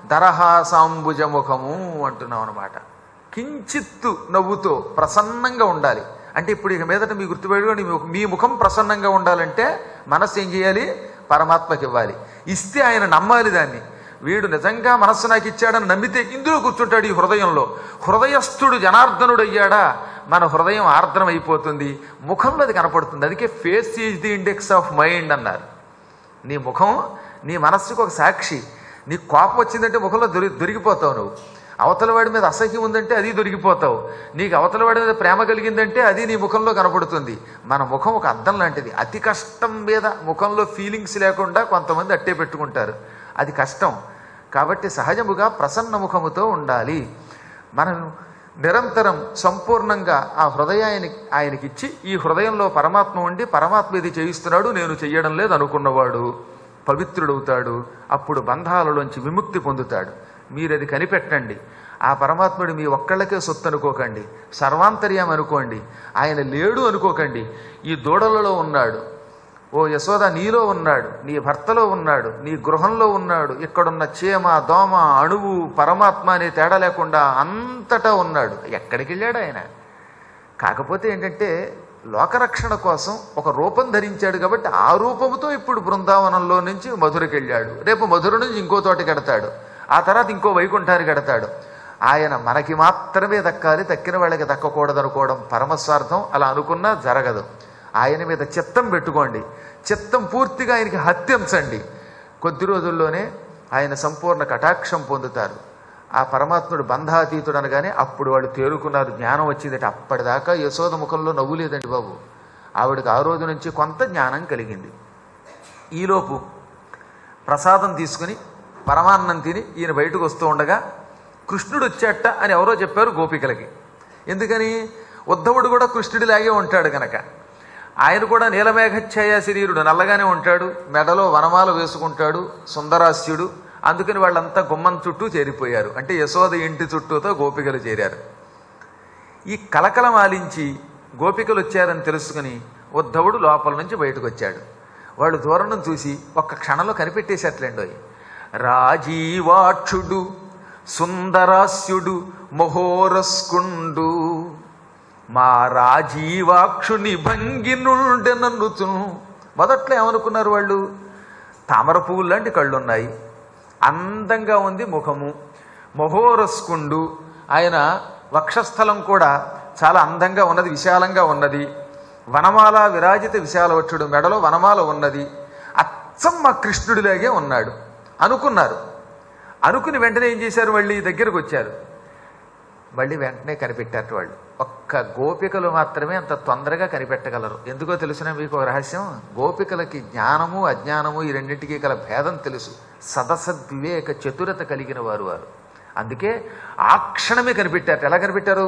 దరహాసాంబుజముఖము అంటున్నాం అనమాట కించిత్తు నవ్వుతో ప్రసన్నంగా ఉండాలి అంటే ఇప్పుడు ఇక మీదట మీ గుర్తుపెట్టుకోండి మీ ముఖం- మీ ముఖం ప్రసన్నంగా ఉండాలంటే మనస్సు ఏం చేయాలి పరమాత్మకి ఇవ్వాలి ఇస్తే ఆయన నమ్మాలి దాన్ని వీడు నిజంగా మనస్సు నాకు ఇచ్చాడని నమ్మితే ఇందులో కూర్చుంటాడు ఈ హృదయంలో హృదయస్థుడు జనార్దనుడు అయ్యాడా మన హృదయం ఆర్ద్రం అయిపోతుంది ముఖంలో అది కనపడుతుంది అందుకే face is the index of mind అన్నారు నీ ముఖం నీ మనస్సుకు ఒక సాక్షి నీ కోపం వచ్చిందంటే ముఖంలో దొరి దొరికిపోతావు నువ్వు అవతల వాడి మీద అసహ్యం ఉందంటే అది దొరికిపోతావు నీకు అవతల వాడి మీద ప్రేమ కలిగిందంటే అది నీ ముఖంలో కనపడుతుంది మన ముఖం ఒక అద్దం లాంటిది అతి కష్టం మీద ముఖంలో ఫీలింగ్స్ లేకుండా కొంతమంది అట్టే పెట్టుకుంటారు అది కష్టం కాబట్టి సహజముగా ప్రసన్న ముఖముతో ఉండాలి మనం నిరంతరం సంపూర్ణంగా ఆ హృదయాన్ని ఆయనకిచ్చి ఈ హృదయంలో పరమాత్మ ఉండి పరమాత్మ ఇది చేయిస్తున్నాడు నేను చెయ్యడం లేదు అనుకున్నవాడు పవిత్రుడవుతాడు అప్పుడు బంధాలలోంచి విముక్తి పొందుతాడు మీరు అది కనిపెట్టండి ఆ పరమాత్ముడు మీ ఒక్కళ్ళకే సొత్తు అనుకోకండి సర్వాంతర్యం అనుకోండి ఆయన లేడు అనుకోకండి ఈ దూడలలో ఉన్నాడు ఓ యశోద నీలో ఉన్నాడు నీ భర్తలో ఉన్నాడు నీ గృహంలో ఉన్నాడు ఇక్కడున్న చీమ దోమ అణువు పరమాత్మ అనే తేడా లేకుండా అంతటా ఉన్నాడు ఎక్కడికి వెళ్ళాడు ఆయన కాకపోతే ఏంటంటే లోకరక్షణ కోసం ఒక రూపం ధరించాడు కాబట్టి ఆ రూపముతో ఇప్పుడు బృందావనంలో నుంచి మధురకి వెళ్ళాడు రేపు మధుర నుంచి ఇంకో తోటకి ఎడతాడు ఆ తర్వాత ఇంకో వైకుంఠానికి ఎడతాడు ఆయన మనకి మాత్రమే దక్కాలి దక్కిన వాళ్ళకి దక్కకూడదు అనుకోవడం పరమస్వార్థం అలా అనుకున్నా జరగదు ఆయన మీద చిత్తం పెట్టుకోండి చిత్తం పూర్తిగా ఆయనకి హత్యంచండి కొద్ది రోజుల్లోనే ఆయన సంపూర్ణ కటాక్షం పొందుతారు ఆ పరమాత్ముడు బంధాతీతుడు అనగానే అప్పుడు వాళ్ళు తేరుకున్నారు జ్ఞానం వచ్చిందట అప్పటిదాకా యశోద ముఖంలో నవ్వు లేదండి బాబు ఆవిడకి ఆ రోజు నుంచి కొంత జ్ఞానం కలిగింది ఈలోపు ప్రసాదం తీసుకుని పరమాన్నం తిని ఈయన బయటకు వస్తూ ఉండగా కృష్ణుడు వచ్చాట అని ఎవరో చెప్పారు గోపికలకి ఎందుకని ఉద్ధవుడు కూడా కృష్ణుడిలాగే ఉంటాడు గనక ఆయన కూడా నీలమేఘఛాయ శరీరుడు నల్లగానే ఉంటాడు మెడలో వనమాల వేసుకుంటాడు సుందరాస్యుడు అందుకని వాళ్ళంతా గుమ్మం చుట్టూ చేరిపోయారు అంటే యశోద ఇంటి చుట్టూతో గోపికలు చేరారు ఈ కలకలం ఆలించి గోపికలు వచ్చారని తెలుసుకుని ఉద్ధవుడు లోపల నుంచి బయటకు వచ్చాడు వాళ్ళు దూరం నుంచి చూసి ఒక్క క్షణంలో కనిపెట్టేసేట్లేండోయ్ రాజీవాక్షుడు సుందరాస్యుడు మహోరస్కుండు మా రాజీవాక్షుని భంగి నుండెనన్నుచును మొదట్లో ఏమనుకున్నారు వాళ్ళు తామర పువ్వులు లాంటి కళ్ళున్నాయి అందంగా ఉంది ముఖము మహోరస్కుండు ఆయన వక్షస్థలం కూడా చాలా అందంగా ఉన్నది విశాలంగా ఉన్నది వనమాల విరాజిత విశాలవక్షుడు మెడలో వనమాల ఉన్నది అచ్చం మా కృష్ణుడిలాగే ఉన్నాడు అనుకున్నారు అనుకుని వెంటనే ఏం చేశారు మళ్ళీ దగ్గరకు వచ్చారు మళ్ళీ వెంటనే కనిపెట్టారు వాళ్ళు ఒక్క గోపికలు మాత్రమే అంత తొందరగా కనిపెట్టగలరు ఎందుకో తెలిసిన మీకు ఒక రహస్యం గోపికలకి జ్ఞానము అజ్ఞానము ఈ రెండింటికి గల భేదం తెలుసు సదసద్వివేక చతురత కలిగిన వారు వారు అందుకే ఆ క్షణమే కనిపెట్టారు ఎలా కనిపెట్టారు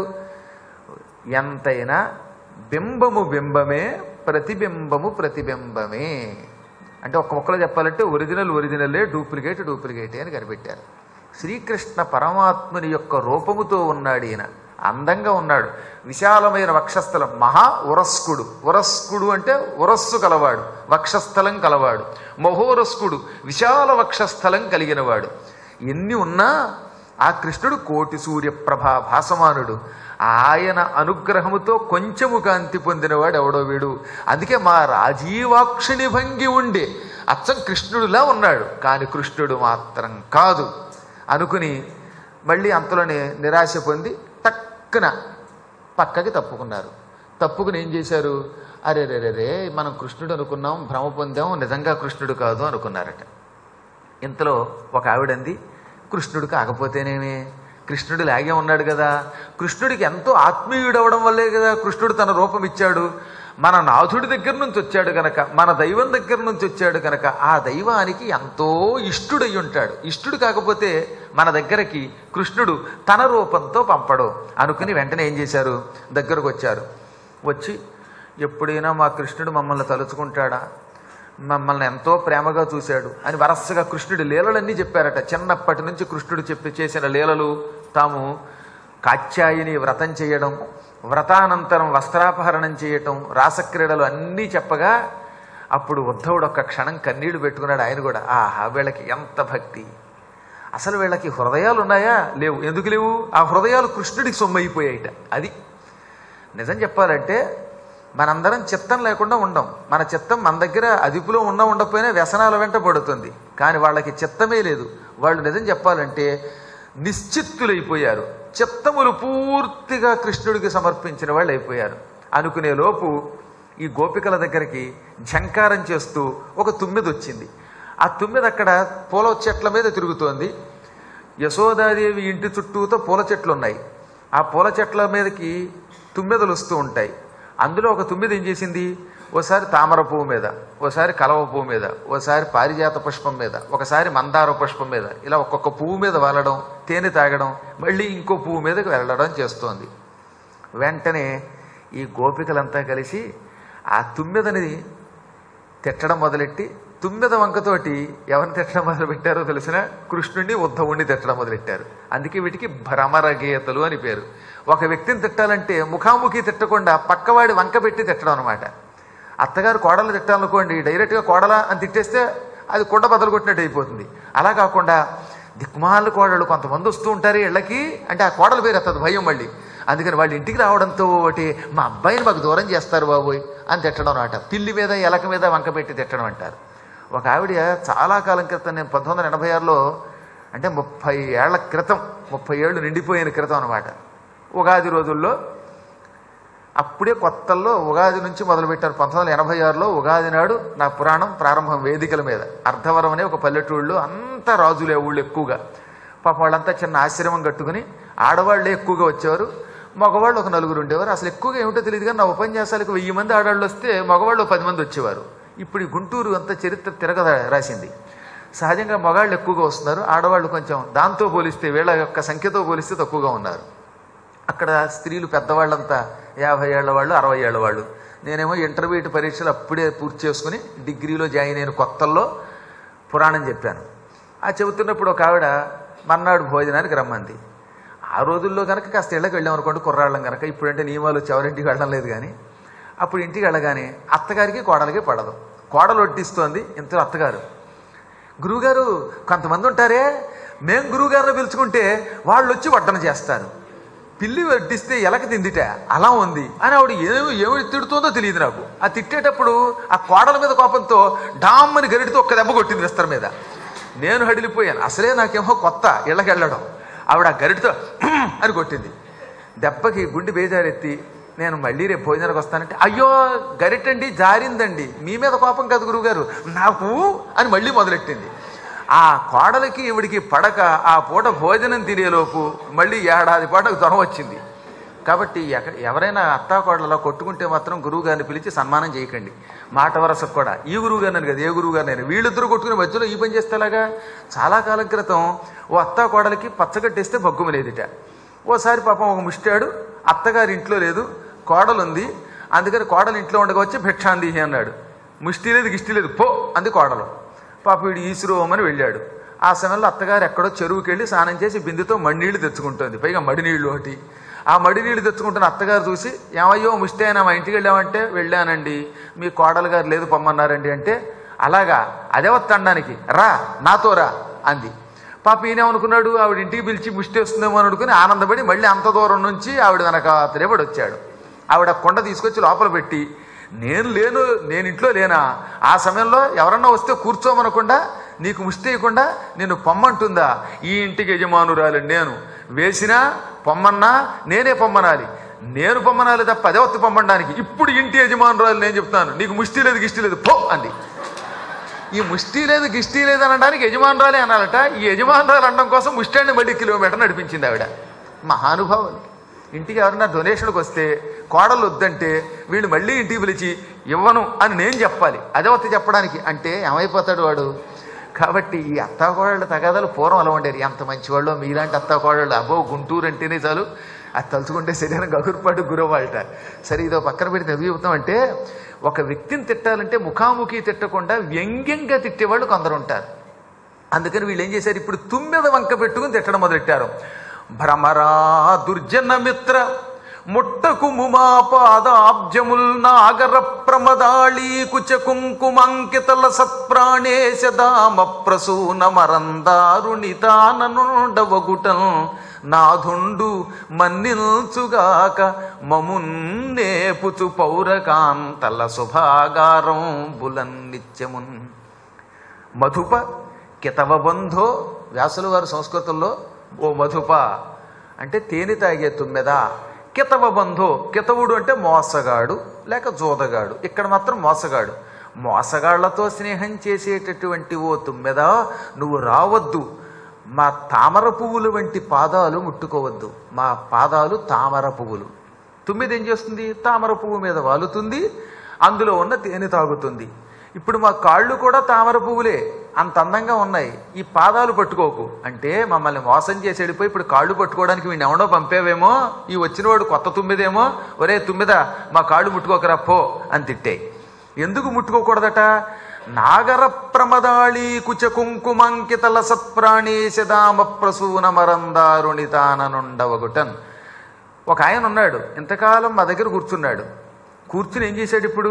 ఎంతైనా బింబము బింబమే ప్రతిబింబము ప్రతిబింబమే అంటే ఒక్క మొక్కలో చెప్పాలంటే ఒరిజినల్ ఒరిజినలే డూప్లికేట్ డూప్లికేటే అని కనిపెట్టారు శ్రీకృష్ణ పరమాత్ముని యొక్క రూపముతో ఉన్నాడు ఈయన అందంగా ఉన్నాడు విశాలమైన వక్షస్థలం మహా ఉరస్కుడు ఉరస్కుడు అంటే ఉరస్సు కలవాడు వక్షస్థలం కలవాడు మహోరస్కుడు విశాల వక్షస్థలం కలిగినవాడు ఎన్ని ఉన్నా ఆ కృష్ణుడు కోటి సూర్యప్రభ భాసమానుడు ఆయన అనుగ్రహముతో కొంచెము కాంతి పొందినవాడు ఎవడో వీడు అందుకే మా రాజీవాక్షుని భంగి ఉండే అచ్చం కృష్ణుడిలా ఉన్నాడు కానీ కృష్ణుడు మాత్రం కాదు అనుకుని మళ్ళీ అంతలోనే నిరాశ పొంది టక్కున పక్కకి తప్పుకున్నారు తప్పుకుని ఏం చేశారు అరే రే రే రే మనం కృష్ణుడు అనుకున్నాం భ్రమ పొందాం నిజంగా కృష్ణుడు కాదు అనుకున్నారట ఇంతలో ఒక ఆవిడంది కృష్ణుడు కాకపోతేనేమి కృష్ణుడు లాగే ఉన్నాడు కదా కృష్ణుడికి ఎంతో ఆత్మీయుడు అవడం వల్లే కదా కృష్ణుడు తన రూపం ఇచ్చాడు మన నాథుడి దగ్గర నుంచి వచ్చాడు కనుక మన దైవం దగ్గర నుంచి వచ్చాడు కనుక ఆ దైవానికి ఎంతో ఇష్టుడై ఉంటాడు ఇష్టుడు కాకపోతే మన దగ్గరకి కృష్ణుడు తన రూపంతో పంపడు అనుకుని వెంటనే ఏం చేశారు దగ్గరకు వచ్చారు వచ్చి ఎప్పుడైనా మా కృష్ణుడు మమ్మల్ని తలుచుకుంటాడా మమ్మల్ని ఎంతో ప్రేమగా చూశాడు అని వరసగా కృష్ణుడి లీలలన్నీ చెప్పారట చిన్నప్పటి నుంచి కృష్ణుడు చెప్పి చేసిన లీలలు తాము కాత్యాయిని వ్రతం చేయడం వ్రతానంతరం వస్త్రాపహరణం చేయటం రాసక్రీడలు అన్నీ చెప్పగా అప్పుడు ఉద్ధవుడు ఒక్క క్షణం కన్నీళ్లు పెట్టుకున్నాడు ఆయన కూడా ఆహా వీళ్ళకి ఎంత భక్తి అసలు వీళ్ళకి హృదయాలు ఉన్నాయా లేవు ఎందుకు లేవు ఆ హృదయాలు కృష్ణుడికి సొమ్మైపోయాయిట అది నిజం చెప్పాలంటే మనందరం చిత్తం లేకుండా ఉండం మన చిత్తం మన దగ్గర అదుపులో ఉన్నా ఉండకపోయినా వ్యసనాల వెంట పడుతుంది కానీ వాళ్ళకి చిత్తమే లేదు వాళ్ళు నిజం చెప్పాలంటే నిశ్చిత్తులైపోయారు చిత్తములు పూర్తిగా కృష్ణుడికి సమర్పించిన వాళ్ళు అయిపోయారు అనుకునే లోపు ఈ గోపికల దగ్గరికి ఝంకారం చేస్తూ ఒక తుమ్మిది వచ్చింది ఆ తుమ్మిది అక్కడ పూల చెట్ల మీద తిరుగుతోంది యశోదాదేవి ఇంటి చుట్టూతో పూల చెట్లు ఉన్నాయి ఆ పూల చెట్ల మీదకి తుమ్మెదలు వస్తూ ఉంటాయి అందులో ఒక తుమ్మిది ఏం చేసింది ఓసారి తామర పువ్వు మీద ఓసారి కలవ పువ్వు మీద ఓసారి పారిజాత పుష్పం మీద ఒకసారి మందార పుష్పం మీద ఇలా ఒక్కొక్క పువ్వు మీద వాలడం తేనె తాగడం మళ్ళీ ఇంకో పువ్వు మీదకి వెళ్ళడం చేస్తోంది వెంటనే ఈ గోపికలంతా కలిసి ఆ తుమ్మెదని తిట్టడం మొదలెట్టి తుమ్మెద వంకతోటి ఎవరిని తిట్టడం మొదలు పెట్టారో తెలిసిన కృష్ణుడిని ఉద్ధవుణ్ణి తిట్టడం మొదలెట్టారు అందుకే వీటికి భ్రమర గీతలు అని పేరు ఒక వ్యక్తిని తిట్టాలంటే ముఖాముఖి తిట్టకుండా పక్కవాడి వంక పెట్టి తిట్టడం అనమాట అత్తగారు కోడలు తిట్టాలనుకోండి డైరెక్ట్గా కోడల అని తిట్టేస్తే అది కుండ బదలు కొట్టినట్టు అయిపోతుంది అలా కాకుండా దిక్మాల కోడలు కొంతమంది వస్తూ ఉంటారు ఇళ్ళకి అంటే ఆ కోడల పేరు ఎత్తదు భయం మళ్ళీ అందుకని వాళ్ళ ఇంటికి రావడంతో ఒకటి మా అబ్బాయిని మాకు దూరం చేస్తారు బాబోయ్ అని తిట్టడం అనమాట పిల్లి మీద ఎలక మీద వంక పెట్టి తిట్టడం అంటారు ఒక ఆవిడ చాలా కాలం క్రితం నేను పంతొమ్మిది వందల ఎనభై ఆరులో అంటే ముప్పై ఏళ్ల క్రితం ముప్పై ఏళ్ళు నిండిపోయిన క్రితం అనమాట ఉగాది రోజుల్లో అప్పుడే కొత్తల్లో ఉగాది నుంచి మొదలుపెట్టారు పంతొమ్మిది వందల ఎనభై ఆరులో ఉగాది నాడు నా పురాణం ప్రారంభం వేదికల మీద అర్ధవరం అనే ఒక పల్లెటూళ్ళు అంతా రాజులే ఊళ్ళు ఎక్కువగా పాప వాళ్ళంతా చిన్న ఆశ్రమం కట్టుకుని ఆడవాళ్ళే ఎక్కువగా వచ్చేవారు మగవాళ్ళు ఒక నలుగురు ఉండేవారు అసలు ఎక్కువగా ఏమిటో తెలియదు కానీ నా ఉపన్యాసాలకు వెయ్యి మంది ఆడవాళ్ళు వస్తే మగవాళ్ళు ఒక పది మంది వచ్చేవారు ఇప్పుడు ఈ గుంటూరు అంత చరిత్ర తిరగ రాసింది సహజంగా మగాళ్ళు ఎక్కువగా వస్తున్నారు ఆడవాళ్ళు కొంచెం దాంతో పోలిస్తే వీళ్ళ యొక్క సంఖ్యతో పోలిస్తే తక్కువగా ఉన్నారు అక్కడ స్త్రీలు పెద్దవాళ్ళంతా యాభై ఏళ్ల వాళ్ళు అరవై ఏళ్ల వాళ్ళు నేనేమో ఇంటర్మీడియట్ పరీక్షలు అప్పుడే పూర్తి చేసుకుని డిగ్రీలో జాయిన్ అయిన కొత్తల్లో పురాణం చెప్పాను ఆ చెబుతున్నప్పుడు ఒక ఆవిడ మర్నాడు భోజనానికి రమ్మంది ఆ రోజుల్లో కనుక కాస్త ఇళ్ళకి వెళ్ళాం అనుకోండి కుర్రాళ్ళం కనుక ఇప్పుడంటే నియమాలు వచ్చి ఎవరింటికి వెళ్ళడం లేదు కానీ అప్పుడు ఇంటికి వెళ్ళగానే అత్తగారికి కోడలికి పడదు కోడలు వడ్డిస్తోంది ఇంత అత్తగారు గురువుగారు కొంతమంది ఉంటారే మేం గురువుగారిని పిలుచుకుంటే వాళ్ళు వచ్చి వడ్డన చేస్తారు పిల్లి వడ్డిస్తే ఎలక తిందిట అలా ఉంది అని ఆవిడ ఏమి ఏమి తిడుతుందో తెలియదు నాకు ఆ తిట్టేటప్పుడు ఆ కోడల మీద కోపంతో డామ్మని గరిటితో ఒక్క దెబ్బ కొట్టింది విస్తర మీద నేను హడిలిపోయాను అసలే నాకేమో కొత్త ఇళ్ళకి వెళ్ళడం ఆవిడ ఆ గరిటితో అని కొట్టింది దెబ్బకి గుండె బేజారెత్తి నేను మళ్ళీ రేపు భోజనానికి వస్తానంటే అయ్యో గరిటండి జారిందండి మీ మీద కోపం కాదు గురువుగారు నాకు అని మళ్ళీ మొదలెట్టింది ఆ కోడలికి ఈవిడికి పడక ఆ పూట భోజనం తినేలోపు మళ్ళీ ఏడాది పాటకు జ్వరం వచ్చింది కాబట్టి ఎక ఎవరైనా అత్తా కోడలలో కొట్టుకుంటే మాత్రం గురువు గారిని పిలిచి సన్మానం చేయకండి మాట వరసకు కూడా ఈ గురువు గారిని కదా ఏ గురువు గారిని వీళ్ళిద్దరూ కొట్టుకుని మధ్యలో ఈ పని చేస్తేలాగా చాలా కాలం క్రితం ఓ అత్తా కోడలికి పచ్చగట్టేస్తే బగ్గుమ లేదిట ఓసారి పాపం ఒక ముష్టాడు అత్తగారి ఇంట్లో లేదు కోడలుంది అందుకని కోడలు ఇంట్లో ఉండగా వచ్చి భిక్షాందిహి అన్నాడు ముష్టి లేదు గిష్టి లేదు పో అంది కోడలు పాప వీడు ఈశ్వరోమని వెళ్ళాడు ఆ సమయంలో అత్తగారు ఎక్కడో చెరువుకి వెళ్ళి స్నానం చేసి బిందుతో మడినీళ్లు తెచ్చుకుంటుంది పైగా మడినీళ్ళు ఒకటి ఆ మడినీళ్ళు తెచ్చుకుంటున్న అత్తగారు చూసి ఏమయ్యో ముష్టి అయినా మా ఇంటికి వెళ్ళామంటే వెళ్ళానండి మీ కోడలు గారు లేదు పొమ్మన్నారండి అంటే అలాగా అదే వస్తాడానికి రా నాతో రా అంది పాప ఈయనేమనుకున్నాడు ఆవిడ ఇంటికి పిలిచి ముష్టి వస్తుందేమో అని అనుకుని ఆనందపడి మళ్ళీ అంత దూరం నుంచి ఆవిడ వెనక తిరబడి వచ్చాడు ఆవిడ కొండ తీసుకొచ్చి లోపల పెట్టి నేను లేను నేను ఇంట్లో లేనా ఆ సమయంలో ఎవరన్నా వస్తే కూర్చోమనకుండా నీకు ముష్టి ఇవ్వకుండా నిన్ను పొమ్మంటుందా ఈ ఇంటికి యజమానురాలు నేను వేసినా పొమ్మన్నా నేనే పొమ్మనాలి నేను పొమ్మనాలి తప్ప అదే వత్తి పొమ్మడానికి ఇప్పుడు ఇంటి యజమానురాలు నేను చెప్తాను నీకు ముష్టి లేదు గిష్టి లేదు పో అంది ఈ ముష్టి లేదు గిష్టి లేదు అనడానికి యజమానురాలే అనాలట ఈ యజమానురాలు అనడం కోసం ముష్టాన్ని మళ్ళీ కిలోమీటర్ నడిపించింది ఆవిడ మహానుభావులు ఇంటికి ఎవరైనా డొనేషన్కి వస్తే కోడలు వద్దంటే వీళ్ళు మళ్ళీ ఇంటికి పిలిచి ఇవ్వను అని నేను చెప్పాలి అదే వత్తి చెప్పడానికి అంటే ఏమైపోతాడు వాడు కాబట్టి ఈ అత్తాకోడళ్ళ తగాదాలు పూర్వం అలా ఉండేది ఎంత మంచివాళ్ళు మీలాంటి అత్తాకోడళ్ళు అబ్బో గుంటూరు అంటేనే చాలు అది తలుచుకుంటే శరీరం గగురుపాటు గురవాళ్ళట సరే ఇదో పక్కన పెడితే నవ్వు చెబుతాం అంటే ఒక వ్యక్తిని తిట్టాలంటే ముఖాముఖి తిట్టకుండా వ్యంగ్యంగా తిట్టేవాళ్ళు కొందరు ఉంటారు అందుకని వీళ్ళు ఏం చేశారు ఇప్పుడు తుమ్మెద వంక పెట్టుకుని తిట్టడం మొదలెట్టారు భ్రమరా దుర్జన మిత్ర ముట్టకు ముమా పాదాబ్జముల్ నాగర ప్రమదాళీ కుచ కుంకుమంకితల సత్ప్రాణేశ దామ ప్రసూన మరందారుణితాననుండవగుటం నాథుండు మన్నిల్చుగాక మమున్నేపుచు పౌరకాంతల శుభాగారం బులన్ నిత్యమున్ మధుప కితవ బంధో వ్యాసుల వారు సంస్కృతంలో ఓ మధుప అంటే తేనె తాగే తుమ్మెద కితవ బంధో కితవుడు అంటే మోసగాడు లేక జోదగాడు ఇక్కడ మాత్రం మోసగాడు మోసగాళ్లతో స్నేహం చేసేటటువంటి ఓ తుమ్మెద నువ్వు రావద్దు మా తామర పువ్వులు వంటి పాదాలు ముట్టుకోవద్దు మా పాదాలు తామర పువ్వులు తుమ్మిది ఏం చేస్తుంది తామర పువ్వు మీద వాలుతుంది అందులో ఉన్న తేనె తాగుతుంది ఇప్పుడు మా కాళ్ళు కూడా తామర పువ్వులే అంత అందంగా ఉన్నాయి ఈ పాదాలు పట్టుకోకు అంటే మమ్మల్ని మోసం చేసి వెళ్ళిపోయి ఇప్పుడు కాళ్ళు పట్టుకోవడానికి వీడిని ఎవడో పంపేవేమో ఈ వచ్చినవాడు కొత్త తుమ్మిదేమో ఒరే తుమ్మిద మా కాళ్ళు ముట్టుకోకరా పో అని తిట్టాయి ఎందుకు ముట్టుకోకూడదట నాగర ప్రమదాళీ కుచ కుంకుమంకితల సత్ప్రాణేశ దామ ప్రసూన మరందారుణితాననుండవగుటన్ ఒక ఆయన ఉన్నాడు ఇంతకాలం మా దగ్గర కూర్చున్నాడు కూర్చుని ఏం చేశాడు ఇప్పుడు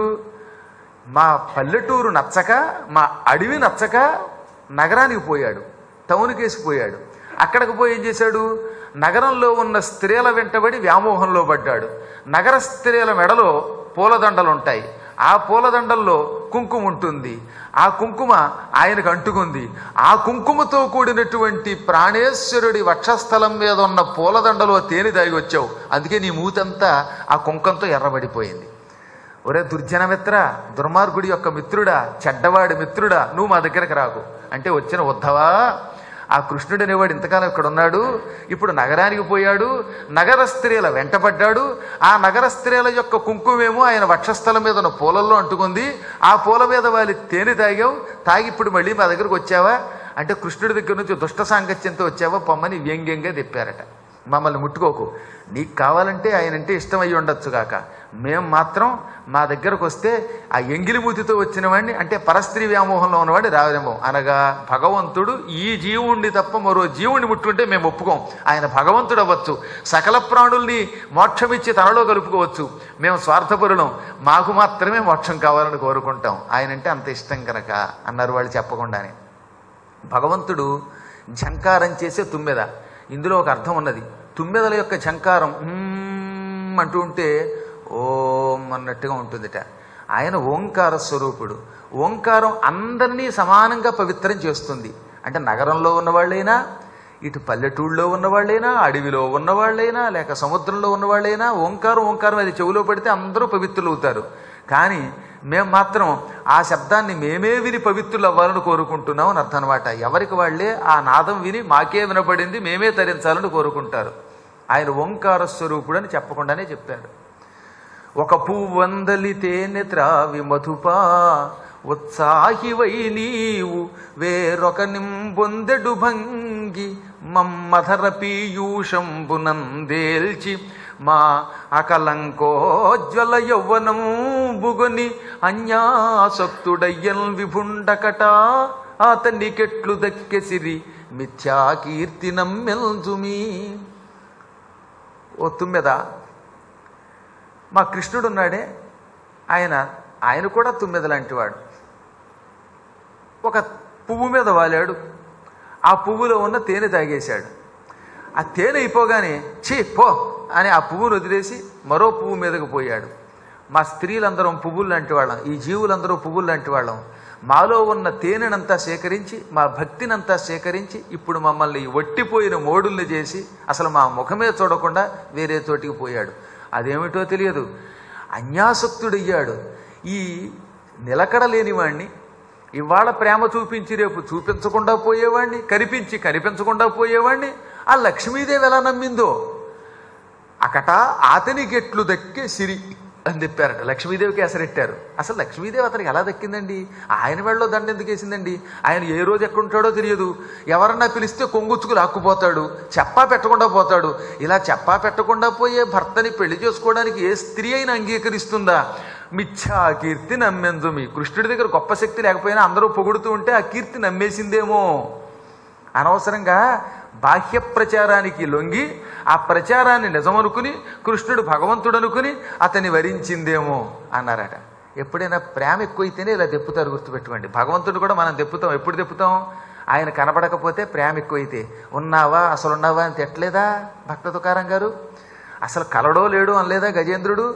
మా పల్లెటూరు నచ్చక మా అడవి నచ్చక నగరానికి పోయాడు టౌన్కి వేసిపోయాడు అక్కడికి పోయి ఏం చేశాడు నగరంలో ఉన్న స్త్రీల వెంటబడి వ్యామోహంలో పడ్డాడు నగర స్త్రీల మెడలో పూలదండలు ఉంటాయి ఆ పూలదండల్లో కుంకుమ ఉంటుంది ఆ కుంకుమ ఆయనకు అంటుకుంది ఆ కుంకుమతో కూడినటువంటి ప్రాణేశ్వరుడి వక్షస్థలం మీద ఉన్న పూలదండలో తేనె దాగి వచ్చావు అందుకే నీ మూతంతా ఆ కుంకంతో ఎర్రబడిపోయింది ఒరే దుర్జనమిత్ర దుర్మార్గుడి యొక్క మిత్రుడా చెడ్డవాడి మిత్రుడా నువ్వు మా దగ్గరకు రాకు అంటే వచ్చిన ఉద్ధవా ఆ కృష్ణుడు అనేవాడు ఇంతకాలం ఇక్కడ ఉన్నాడు ఇప్పుడు నగరానికి పోయాడు నగర స్త్రీల వెంటబడ్డాడు ఆ నగర స్త్రీల యొక్క కుంకుమేమో ఆయన వక్షస్థలం మీద ఉన్న పూలల్లో అంటుకుంది ఆ పూల మీద వాలి తేనె తాగావు తాగి ఇప్పుడు మళ్ళీ మా దగ్గరకు వచ్చావా అంటే కృష్ణుడి దగ్గర నుంచి దుష్ట సాంగత్యంతో వచ్చావా పొమ్మని వ్యంగ్యంగా తిప్పారట మమ్మల్ని ముట్టుకోకు నీకు కావాలంటే ఆయన అంటే ఇష్టం అయ్యి ఉండొచ్చు కాక మేం మాత్రం మా దగ్గరకు వస్తే ఆ ఎంగిలి మూతితో వచ్చిన వాడిని అంటే పరస్త్రీ వ్యామోహంలో ఉన్నవాడిని రావేమో అనగా భగవంతుడు ఈ జీవుణ్ణి తప్ప మరో జీవుణ్ణి ముట్టుకుంటే మేము ఒప్పుకోం ఆయన భగవంతుడు అవ్వచ్చు సకల ప్రాణుల్ని మోక్షమిచ్చి తనలో కలుపుకోవచ్చు మేము స్వార్థపరులం మాకు మాత్రమే మోక్షం కావాలని కోరుకుంటాం ఆయన అంటే అంత ఇష్టం కనుక అన్నారు వాళ్ళు చెప్పకుండానే భగవంతుడు ఝంకారం చేసే తుమ్మెద ఇందులో ఒక అర్థం ఉన్నది తుమ్మెదల యొక్క ఝంకారం "మ్మ్" అంటూ ఉంటే ఓం అన్నట్టుగా ఉంటుందిట ఆయన ఓంకార స్వరూపుడు ఓంకారం అందరినీ సమానంగా పవిత్రం చేస్తుంది అంటే నగరంలో ఉన్నవాళ్ళైనా ఇటు పల్లెటూళ్ళలో ఉన్నవాళ్ళైనా అడవిలో ఉన్నవాళ్ళైనా లేక సముద్రంలో ఉన్నవాళ్ళైనా ఓంకారం ఓంకారం అది చెవిలో పడితే అందరూ పవిత్రులు అవుతారు కానీ మేము మాత్రం ఆ శబ్దాన్ని మేమే విని పవిత్రులు అవ్వాలని కోరుకుంటున్నాం అని అర్థం అనమాట ఎవరికి వాళ్ళే ఆ నాదం విని మాకే వినపడింది మేమే తరించాలని కోరుకుంటారు ఆయన ఓంకార స్వరూపుడు అని చెప్పకుండానే చెప్పారు ఒక పువ్వందలి తేనె త్రావి మధుపా ఉత్సాహివై నీవు వేరొక నింబొందెడు భంగి మమ్మధర పీయూషంబునందేల్చి మా అకలంకోజ్వల యౌవనం బుగని అన్యాసక్తుడయ్యల్ విభుండకట అతనికెట్లు దక్కెసిరి మిథ్యాకీర్తి నమ్మెల్జుమీ ఓ తుమ్మెద మా కృష్ణుడు ఉన్నాడే ఆయన ఆయన కూడా తుమ్మెద లాంటివాడు ఒక పువ్వు మీద వాలాడు ఆ పువ్వులో ఉన్న తేనె తాగేశాడు ఆ తేనె అయిపోగానే ఛీ పో అని ఆ పువ్వును వదిలేసి మరో పువ్వు మీదకు పోయాడు మా స్త్రీలందరం పువ్వులు లాంటి వాళ్ళం ఈ జీవులందరూ పువ్వులు లాంటి వాళ్ళం మాలో ఉన్న తేనెనంతా సేకరించి మా భక్తినంతా సేకరించి ఇప్పుడు మమ్మల్ని ఈ ఒట్టిపోయిన మోడుల్ని చేసి అసలు మా ముఖమే చూడకుండా వేరే చోటికి పోయాడు అదేమిటో తెలియదు అన్యాసక్తుడయ్యాడు ఈ నిలకడ లేనివాణ్ణి ఇవాళ ప్రేమ చూపించి రేపు చూపించకుండా పోయేవాడిని కనిపించి కనిపించకుండా పోయేవాడిని ఆ లక్ష్మీదేవి ఎలా నమ్మిందో అకట అతని గెట్లు దక్కే సిరి అని చెప్పారట లక్ష్మీదేవికి ఎసరెట్టారు అసలు లక్ష్మీదేవి అతనికి ఎలా దక్కిందండి ఆయన వెళ్ళలో దండ ఎందుకు వేసిందండి ఆయన ఏ రోజు ఎక్కడుంటాడో తెలియదు ఎవరన్నా పిలిస్తే కొంగుచ్చుకు లాక్కుపోతాడు చెప్పా పెట్టకుండా పోతాడు ఇలా చెప్పా పెట్టకుండా పోయే భర్తని పెళ్లి చేసుకోవడానికి ఏ స్త్రీ అయినా అంగీకరిస్తుందా మిథ్యా కీర్తి నమ్మెందు మీ కృష్ణుడి దగ్గర గొప్ప శక్తి లేకపోయినా అందరూ పొగుడుతూ ఉంటే ఆ కీర్తి నమ్మేసిందేమో అనవసరంగా బాహ్య ప్రచారానికి లొంగి ఆ ప్రచారాన్ని నిజమనుకుని కృష్ణుడు భగవంతుడు అనుకుని అతన్ని వరించిందేమో అన్నారట ఎప్పుడైనా ప్రేమ ఎక్కువైతేనే ఇలా దెప్పుతారు గుర్తుపెట్టుకోండి భగవంతుడు కూడా మనం దెప్పుతాం ఎప్పుడు దెప్పుతాం ఆయన కనబడకపోతే ప్రేమ ఎక్కువైతే ఉన్నావా అసలు ఉన్నావా అని తిట్టలేదా భక్త తుకారం గారు అసలు కలడో లేడో అనలేదా గజేంద్రుడు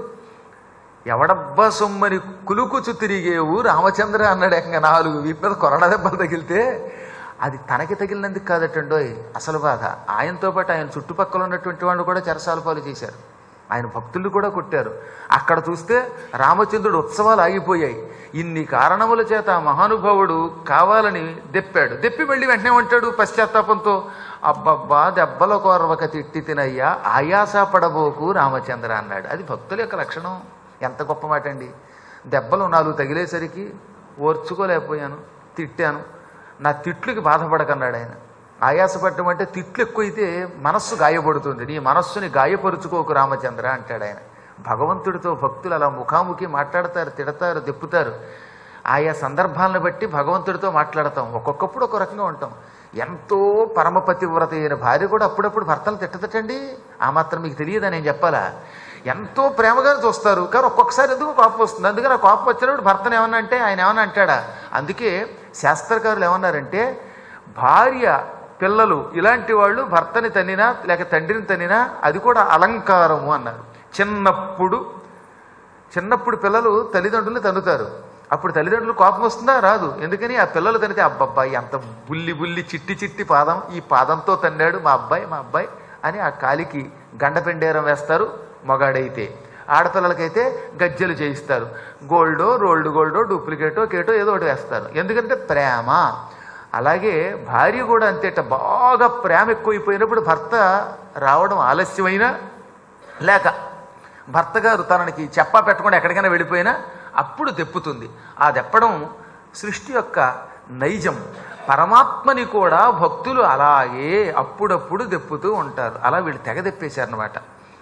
ఎవడబ్బా సొమ్మని కులుకుచు తిరిగేవు రామచంద్ర అన్నాడు ఏకంగా నాలుగు వీపు మీద కొరడా దెబ్బలు తగిలితే అది తనకి తగిలినందుకు కాదటండోయ్ అసలు బాధ ఆయనతో పాటు ఆయన చుట్టుపక్కల ఉన్నటువంటి వాళ్ళు కూడా చెరసాల పాలు చేశారు ఆయన భక్తులు కూడా కొట్టారు అక్కడ చూస్తే రామచంద్రుడు ఉత్సవాలు ఆగిపోయాయి ఇన్ని కారణముల చేత ఆ మహానుభావుడు కావాలని దెప్పాడు దెప్పి మళ్ళీ వెంటనే ఉంటాడు పశ్చాత్తాపంతో అబ్బబ్బా దెబ్బల కోరవక తిట్టి తినయ్యా ఆయాస పడబోకు రామచంద్ర అన్నాడు అది భక్తుల యొక్క లక్షణం ఎంత గొప్ప మాట అండి దెబ్బలు నాలుగు తగిలేసరికి ఓర్చుకోలేకపోయాను తిట్టాను నా తిట్లుకి బాధపడకన్నాడు ఆయన ఆయాసపడటం అంటే తిట్లు ఎక్కువైతే మనస్సు గాయపడుతుంది నీ మనస్సుని గాయపరుచుకోకు రామచంద్ర అంటాడు ఆయన భగవంతుడితో భక్తులు అలా ముఖాముఖి మాట్లాడతారు తిడతారు దెప్పుతారు ఆయా సందర్భాలను బట్టి భగవంతుడితో మాట్లాడతాం ఒక్కొక్కప్పుడు ఒక రకంగా ఉంటాం ఎంతో పరమపతివ్రత అయిన భార్య కూడా అప్పుడప్పుడు భర్తలు తిట్టదటండి ఆ మాత్రం మీకు తెలియదా నేను చెప్పాలా ఎంతో ప్రేమగా చూస్తారు కానీ ఒక్కొక్కసారి ఎందుకు కోపం వస్తుంది అందుకని ఆ కోపం వచ్చినప్పుడు భర్తను ఏమన్నా అంటే ఆయన ఏమన్నా అంటాడా అందుకే శాస్త్రకారులు ఏమన్నారంటే భార్య పిల్లలు ఇలాంటి వాళ్ళు భర్తని తన్నినా లేక తండ్రిని తన్నినా అది కూడా అలంకారము అన్నారు చిన్నప్పుడు చిన్నప్పుడు పిల్లలు తల్లిదండ్రులు తన్నుతారు అప్పుడు తల్లిదండ్రులు కోపం వస్తుందా రాదు ఎందుకని ఆ పిల్లలు తనితే అబ్బబ్బాయి అంత బుల్లి బుల్లి చిట్టి చిట్టి పాదం ఈ పాదంతో తన్నాడు మా అబ్బాయి మా అబ్బాయి అని ఆ కాలికి గండపెండేరం వేస్తారు మగాడైతే ఆడపిల్లలకైతే గజ్జెలు చేయిస్తారు గోల్డో రోల్డ్ గోల్డో డూప్లికేటో కేటో ఏదో ఒకటి వేస్తారు ఎందుకంటే ప్రేమ అలాగే భార్య కూడా అంతేట బాగా ప్రేమ ఎక్కువైపోయినప్పుడు భర్త రావడం ఆలస్యమైనా లేక భర్త గారు తనకి చెప్పా పెట్టకుండా ఎక్కడికైనా వెళ్ళిపోయినా అప్పుడు దెప్పుతుంది ఆ దెప్పడం సృష్టి యొక్క నైజం పరమాత్మని కూడా భక్తులు అలాగే అప్పుడప్పుడు దెప్పుతూ ఉంటారు అలా వీళ్ళు తెగ దెప్పేశారనమాట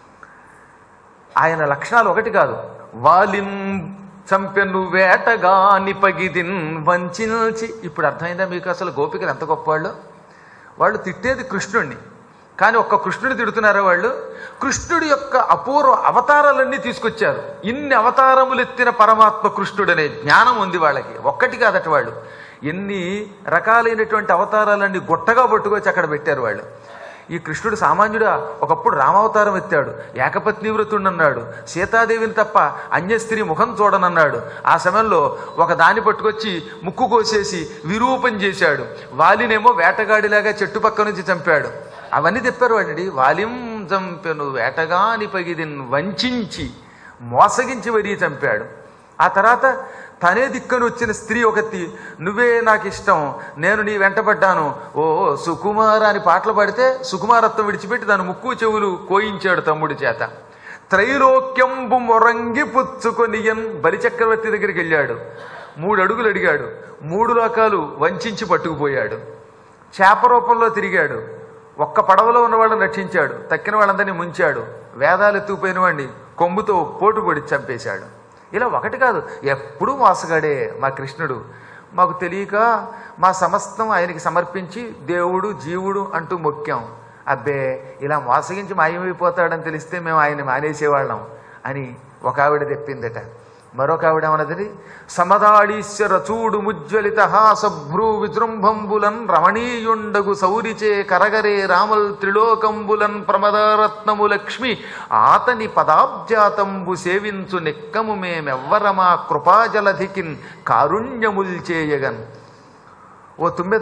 ఆయన లక్షణాలు ఒకటి కాదు వాలిం చంపెను వేటగా నిపగిదిన్ వంచించి ఇప్పుడు అర్థమైందా మీకు అసలు గోపికలు ఎంత గొప్పవాళ్ళు వాళ్ళు తిట్టేది కృష్ణుణ్ణి కానీ ఒక్క కృష్ణుని తిడుతున్నారా వాళ్ళు కృష్ణుడి యొక్క అపూర్వ అవతారాలన్నీ తీసుకొచ్చారు ఇన్ని అవతారములు ఎత్తిన పరమాత్మ కృష్ణుడనే జ్ఞానం ఉంది వాళ్ళకి ఒక్కటి కాదట వాళ్ళు ఎన్ని రకాలైనటువంటి అవతారాలన్నీ గుట్టగా పట్టుకొచ్చి అక్కడ పెట్టారు వాళ్ళు ఈ కృష్ణుడు సామాన్యుడా ఒకప్పుడు రామావతారం ఎత్తాడు ఏకపత్ని వ్రతుడన్నాడు సీతాదేవిని తప్ప అన్యస్త్రీ ముఖం చూడనన్నాడు ఆ సమయంలో ఒక దాన్ని పట్టుకొచ్చి ముక్కు కోసేసి విరూపం చేశాడు వాలినేమో వేటగాడిలాగా చెట్టు పక్క నుంచి చంపాడు అవన్నీ చెప్పారు వాడి వాలిం చంపెను వేటగాని పగిదిన్ వంచించి మోసగించి వరి చంపాడు ఆ తర్వాత తనే దిక్కను వచ్చిన స్త్రీ ఒకటి నువ్వే నాకు ఇష్టం నేను నీ వెంటబడ్డాను ఓ సుకుమార అని పాటలు పాడితే సుకుమారత్వం విడిచిపెట్టి దాని ముక్కు చెవులు కోయించాడు తమ్ముడి చేత త్రైలోక్యంబు మొరంగి పుచ్చుకొనియన్ బలిచక్రవర్తి దగ్గరికి వెళ్ళాడు మూడు అడుగులు అడిగాడు మూడు లోకాలు వంచించి పట్టుకుపోయాడు చేప రూపంలో తిరిగాడు ఒక్క పడవలో ఉన్న వాళ్ళని రక్షించాడు తక్కిన వాళ్ళందరినీ ముంచాడు వేదాలు ఎత్తుకుపోయిన వాడిని కొమ్ముతో పోటు పొడి చంపేశాడు ఇలా ఒకటి కాదు ఎప్పుడూ మోసగాడే మా కృష్ణుడు మాకు తెలియక మా సమస్తం ఆయనకి సమర్పించి దేవుడు జీవుడు అంటూ మొక్కాం అబ్బే ఇలా మోసగించి మాయమైపోతాడని తెలిస్తే మేము ఆయన్ని మానేసేవాళ్ళం అని ఒక ఆవిడ తెప్పిందట మరొక ఆవిడ ఏమన్నది సమదాళీశ్వర చూడు ముజ్వలిత హాసభ్రూ విజృంభంబులన్ రమణీయుండగు సౌరిచే కరగరే రామల్ త్రిలోకంబులన్ ప్రమదారత్నము లక్ష్మి ఆతని పదాబ్జాతంబు సేవించు నెక్కము మేమెవ్వరమా కృపాజలధికిన్ కారుణ్యముల్చేయగన్ ఓ తుమ్మెద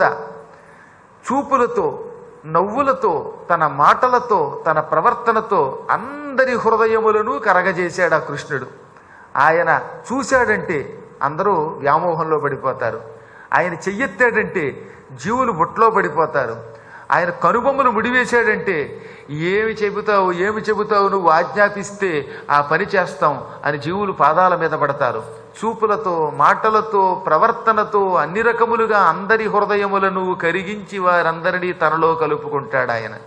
చూపులతో నవ్వులతో తన మాటలతో తన ప్రవర్తనతో అందరి హృదయములను కరగజేశాడు ఆ కృష్ణుడు ఆయన చూశాడంటే అందరూ వ్యామోహంలో పడిపోతారు ఆయన చెయ్యెత్తాడంటే జీవులు బుట్లో పడిపోతారు ఆయన కనుబొమ్మను ముడివేశాడంటే ఏమి చెబుతావు ఏమి చెబుతావు నువ్వు ఆజ్ఞాపిస్తే ఆ పని చేస్తాం అని జీవులు పాదాల మీద పడతారు చూపులతో మాటలతో ప్రవర్తనతో అన్ని రకములుగా అందరి హృదయములను కరిగించి వారందరినీ తనలో కలుపుకుంటాడు ఆయన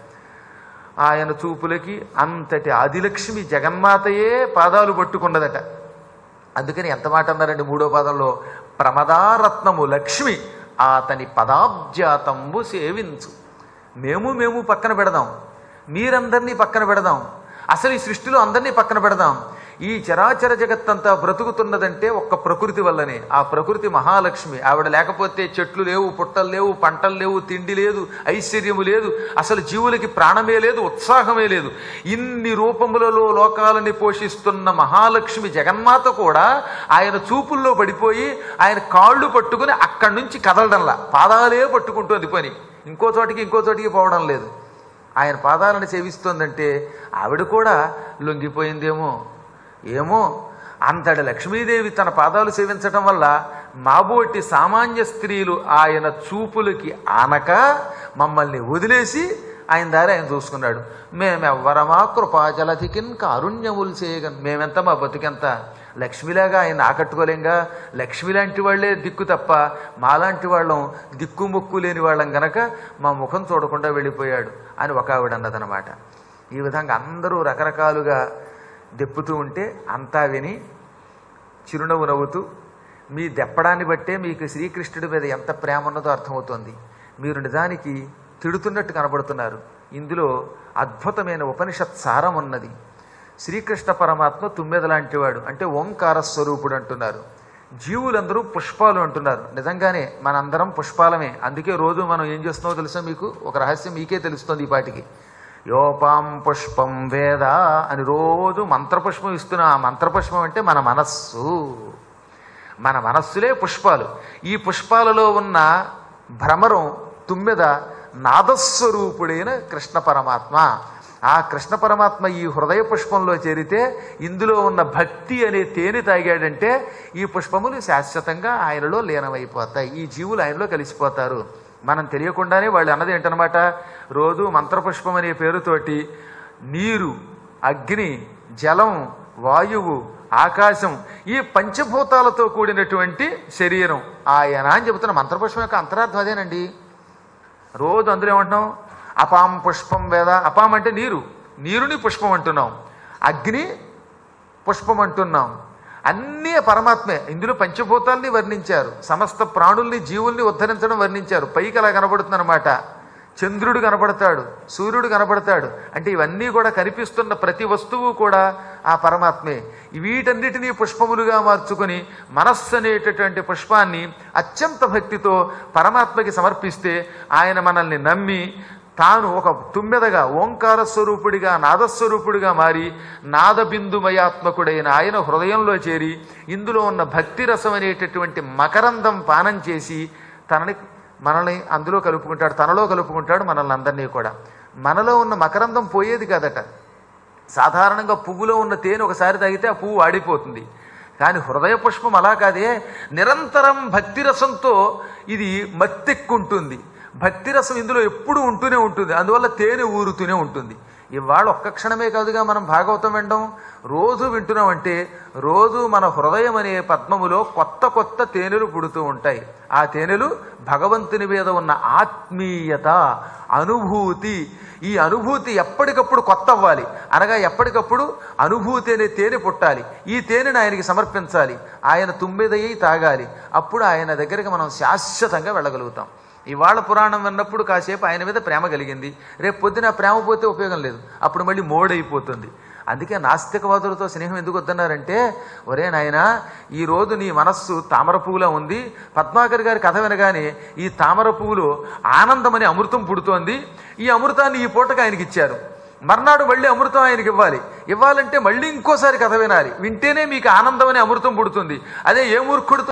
ఆయన చూపులకి అంతటి ఆదిలక్ష్మి జగన్మాతయే పాదాలు పట్టుకున్నదట అందుకని ఎంత మాట అన్నారండి మూడో పాదంలో ప్రమదారత్నము లక్ష్మి అతని పదాబ్జాతంబు సేవించు మేము మేము పక్కన పెడదాం మీరందరినీ పక్కన పెడదాం అసలు ఈ సృష్టిలో అందరినీ పక్కన పెడదాం ఈ చరాచర జగత్తంతా బ్రతుకుతున్నదంటే ఒక్క ప్రకృతి వల్లనే ఆ ప్రకృతి మహాలక్ష్మి ఆవిడ లేకపోతే చెట్లు లేవు పుట్టలు లేవు పంటలు లేవు తిండి లేదు ఐశ్వర్యము లేదు అసలు జీవులకి ప్రాణమే లేదు ఉత్సాహమే లేదు ఇన్ని రూపములలో లోకాలని పోషిస్తున్న మహాలక్ష్మి జగన్మాత కూడా ఆయన చూపుల్లో పడిపోయి ఆయన కాళ్ళు పట్టుకుని అక్కడి నుంచి కదలడంలా పాదాలే పట్టుకుంటుంది పని ఇంకో చోటికి ఇంకో చోటికి పోవడం లేదు ఆయన పాదాలను సేవిస్తోందంటే ఆవిడ కూడా లొంగిపోయిందేమో ఏమో అంతటి లక్ష్మీదేవి తన పాదాలు సేవించటం వల్ల మాబోటి సామాన్య స్త్రీలు ఆయన చూపులకి ఆనక మమ్మల్ని వదిలేసి ఆయన దారి ఆయన చూసుకున్నాడు మేమెవ్వరమా కృపాజలధికిన్ కారుణ్యములు చేయగన్ మేమెంత మా బతుకెంత లక్ష్మిలాగా ఆయన ఆకట్టుకోలేంగా లక్ష్మి లాంటి వాళ్లే దిక్కు తప్ప మాలాంటి వాళ్ళం దిక్కు ముక్కు లేని వాళ్ళం గనక మా ముఖం చూడకుండా వెళ్ళిపోయాడు అని ఒక ఆవిడ అన్నదనమాట ఈ విధంగా అందరూ రకరకాలుగా దెప్పుతూ ఉంటే అంతా విని చిరునవ్వు నవ్వుతూ మీ దెప్పడాన్ని బట్టే మీకు శ్రీకృష్ణుడి మీద ఎంత ప్రేమ ఉన్నదో అర్థమవుతోంది మీరు నిజానికి తిడుతున్నట్టు కనబడుతున్నారు ఇందులో అద్భుతమైన ఉపనిషత్ సారం ఉన్నది శ్రీకృష్ణ పరమాత్మ తుమ్మెద లాంటివాడు అంటే ఓంకార స్వరూపుడు అంటున్నారు జీవులందరూ పుష్పాలు అంటున్నారు నిజంగానే మనందరం పుష్పాలమే అందుకే రోజు మనం ఏం చేస్తున్నామో తెలుసా మీకు ఒక రహస్యం మీకే తెలుస్తుంది ఈ పాటికి యోపాం పుష్పం వేద అని రోజు మంత్రపుష్పం ఇస్తున్నా ఆ మంత్రపుష్పం అంటే మన మనస్సు మన మనస్సులే పుష్పాలు ఈ పుష్పాలలో ఉన్న భ్రమరం తుమ్మెద నాదస్వరూపుడైన కృష్ణ పరమాత్మ ఆ కృష్ణ పరమాత్మ ఈ హృదయ పుష్పంలో చేరితే ఇందులో ఉన్న భక్తి అనే తేనె తాగాడంటే ఈ పుష్పములు శాశ్వతంగా ఆయనలో లీనమైపోతాయి ఈ జీవులు ఆయనలో కలిసిపోతారు మనం తెలియకుండానే వాళ్ళు అన్నది ఏంటనమాట రోజు మంత్రపుష్పం అనే పేరుతోటి నీరు అగ్ని జలం వాయువు ఆకాశం ఈ పంచభూతాలతో కూడినటువంటి శరీరం ఆయన అని చెబుతున్న మంత్రపుష్పం యొక్క అంతరార్థం అదేనండి రోజు అందులో ఏమంటున్నాం అపాం పుష్పం వేద అపాం అంటే నీరు నీరుని పుష్పం అంటున్నాం అగ్ని పుష్పం అంటున్నాం అన్నీ పరమాత్మే ఇందులో పంచభూతాల్ని వర్ణించారు సమస్త ప్రాణుల్ని జీవుల్ని ఉద్ధరించడం వర్ణించారు పైకి అలా కనబడుతుందన్నమాట చంద్రుడు కనబడతాడు సూర్యుడు కనబడతాడు అంటే ఇవన్నీ కూడా కనిపిస్తున్న ప్రతి వస్తువు కూడా ఆ పరమాత్మే వీటన్నిటినీ పుష్పములుగా మార్చుకొని మనస్సు అనేటటువంటి పుష్పాన్ని అత్యంత భక్తితో పరమాత్మకి సమర్పిస్తే ఆయన మనల్ని నమ్మి తాను ఒక తుమ్మెదగా ఓంకార స్వరూపుడిగా నాదస్వరూపుడిగా మారి నాదబిందుమయాత్మకుడైన ఆయన హృదయంలో చేరి ఇందులో ఉన్న భక్తి రసం అనేటటువంటి మకరందం పానం చేసి తనని మనల్ని అందులో కలుపుకుంటాడు తనలో కలుపుకుంటాడు మనల్ని అందరినీ కూడా మనలో ఉన్న మకరందం పోయేది కాదట సాధారణంగా పువ్వులో ఉన్న తేనె ఒకసారి తాగితే ఆ పువ్వు వాడిపోతుంది కానీ హృదయ పుష్పం అలా కాదే నిరంతరం భక్తి రసంతో ఇది మత్తెక్కుంటుంది భక్తి రసం ఇందులో ఎప్పుడూ ఉంటూనే ఉంటుంది అందువల్ల తేనె ఊరుతూనే ఉంటుంది ఇవాళ ఒక్క క్షణమే కాదుగా మనం భాగవతం వినడం రోజు వింటున్నామంటే రోజు మన హృదయం అనే పద్మములో కొత్త కొత్త తేనెలు పుడుతూ ఉంటాయి ఆ తేనెలు భగవంతుని మీద ఉన్న ఆత్మీయత అనుభూతి ఈ అనుభూతి ఎప్పటికప్పుడు కొత్త అవ్వాలి అనగా ఎప్పటికప్పుడు అనుభూతి అనే తేనె పుట్టాలి ఈ తేనెని ఆయనకి సమర్పించాలి ఆయన తుమ్మెదయ్యి తాగాలి అప్పుడు ఆయన దగ్గరికి మనం శాశ్వతంగా వెళ్ళగలుగుతాం ఇవాళ పురాణం విన్నప్పుడు కాసేపు ఆయన మీద ప్రేమ కలిగింది రేపు పొద్దున ఆ ప్రేమ పోతే ఉపయోగం లేదు అప్పుడు మళ్ళీ మోడైపోతుంది అందుకే నాస్తికవాదులతో స్నేహం ఎందుకు వద్దన్నారంటే ఒరే నాయనా ఈ రోజు నీ మనస్సు తామర పువ్వులా ఉంది పద్మాకర్ గారి కథ వినగానే ఈ తామర పువ్వులో ఆనందం అనే అమృతం పుడుతోంది ఈ అమృతాన్ని ఈ పూటకు ఆయనకి ఇచ్చారు మర్నాడు మళ్ళీ అమృతం ఆయనకి ఇవ్వాలి ఇవ్వాలంటే మళ్ళీ ఇంకోసారి కథ వినాలి వింటేనే మీకు ఆనందం అనే అమృతం పుడుతుంది అదే ఏ మూర్ఖుడితో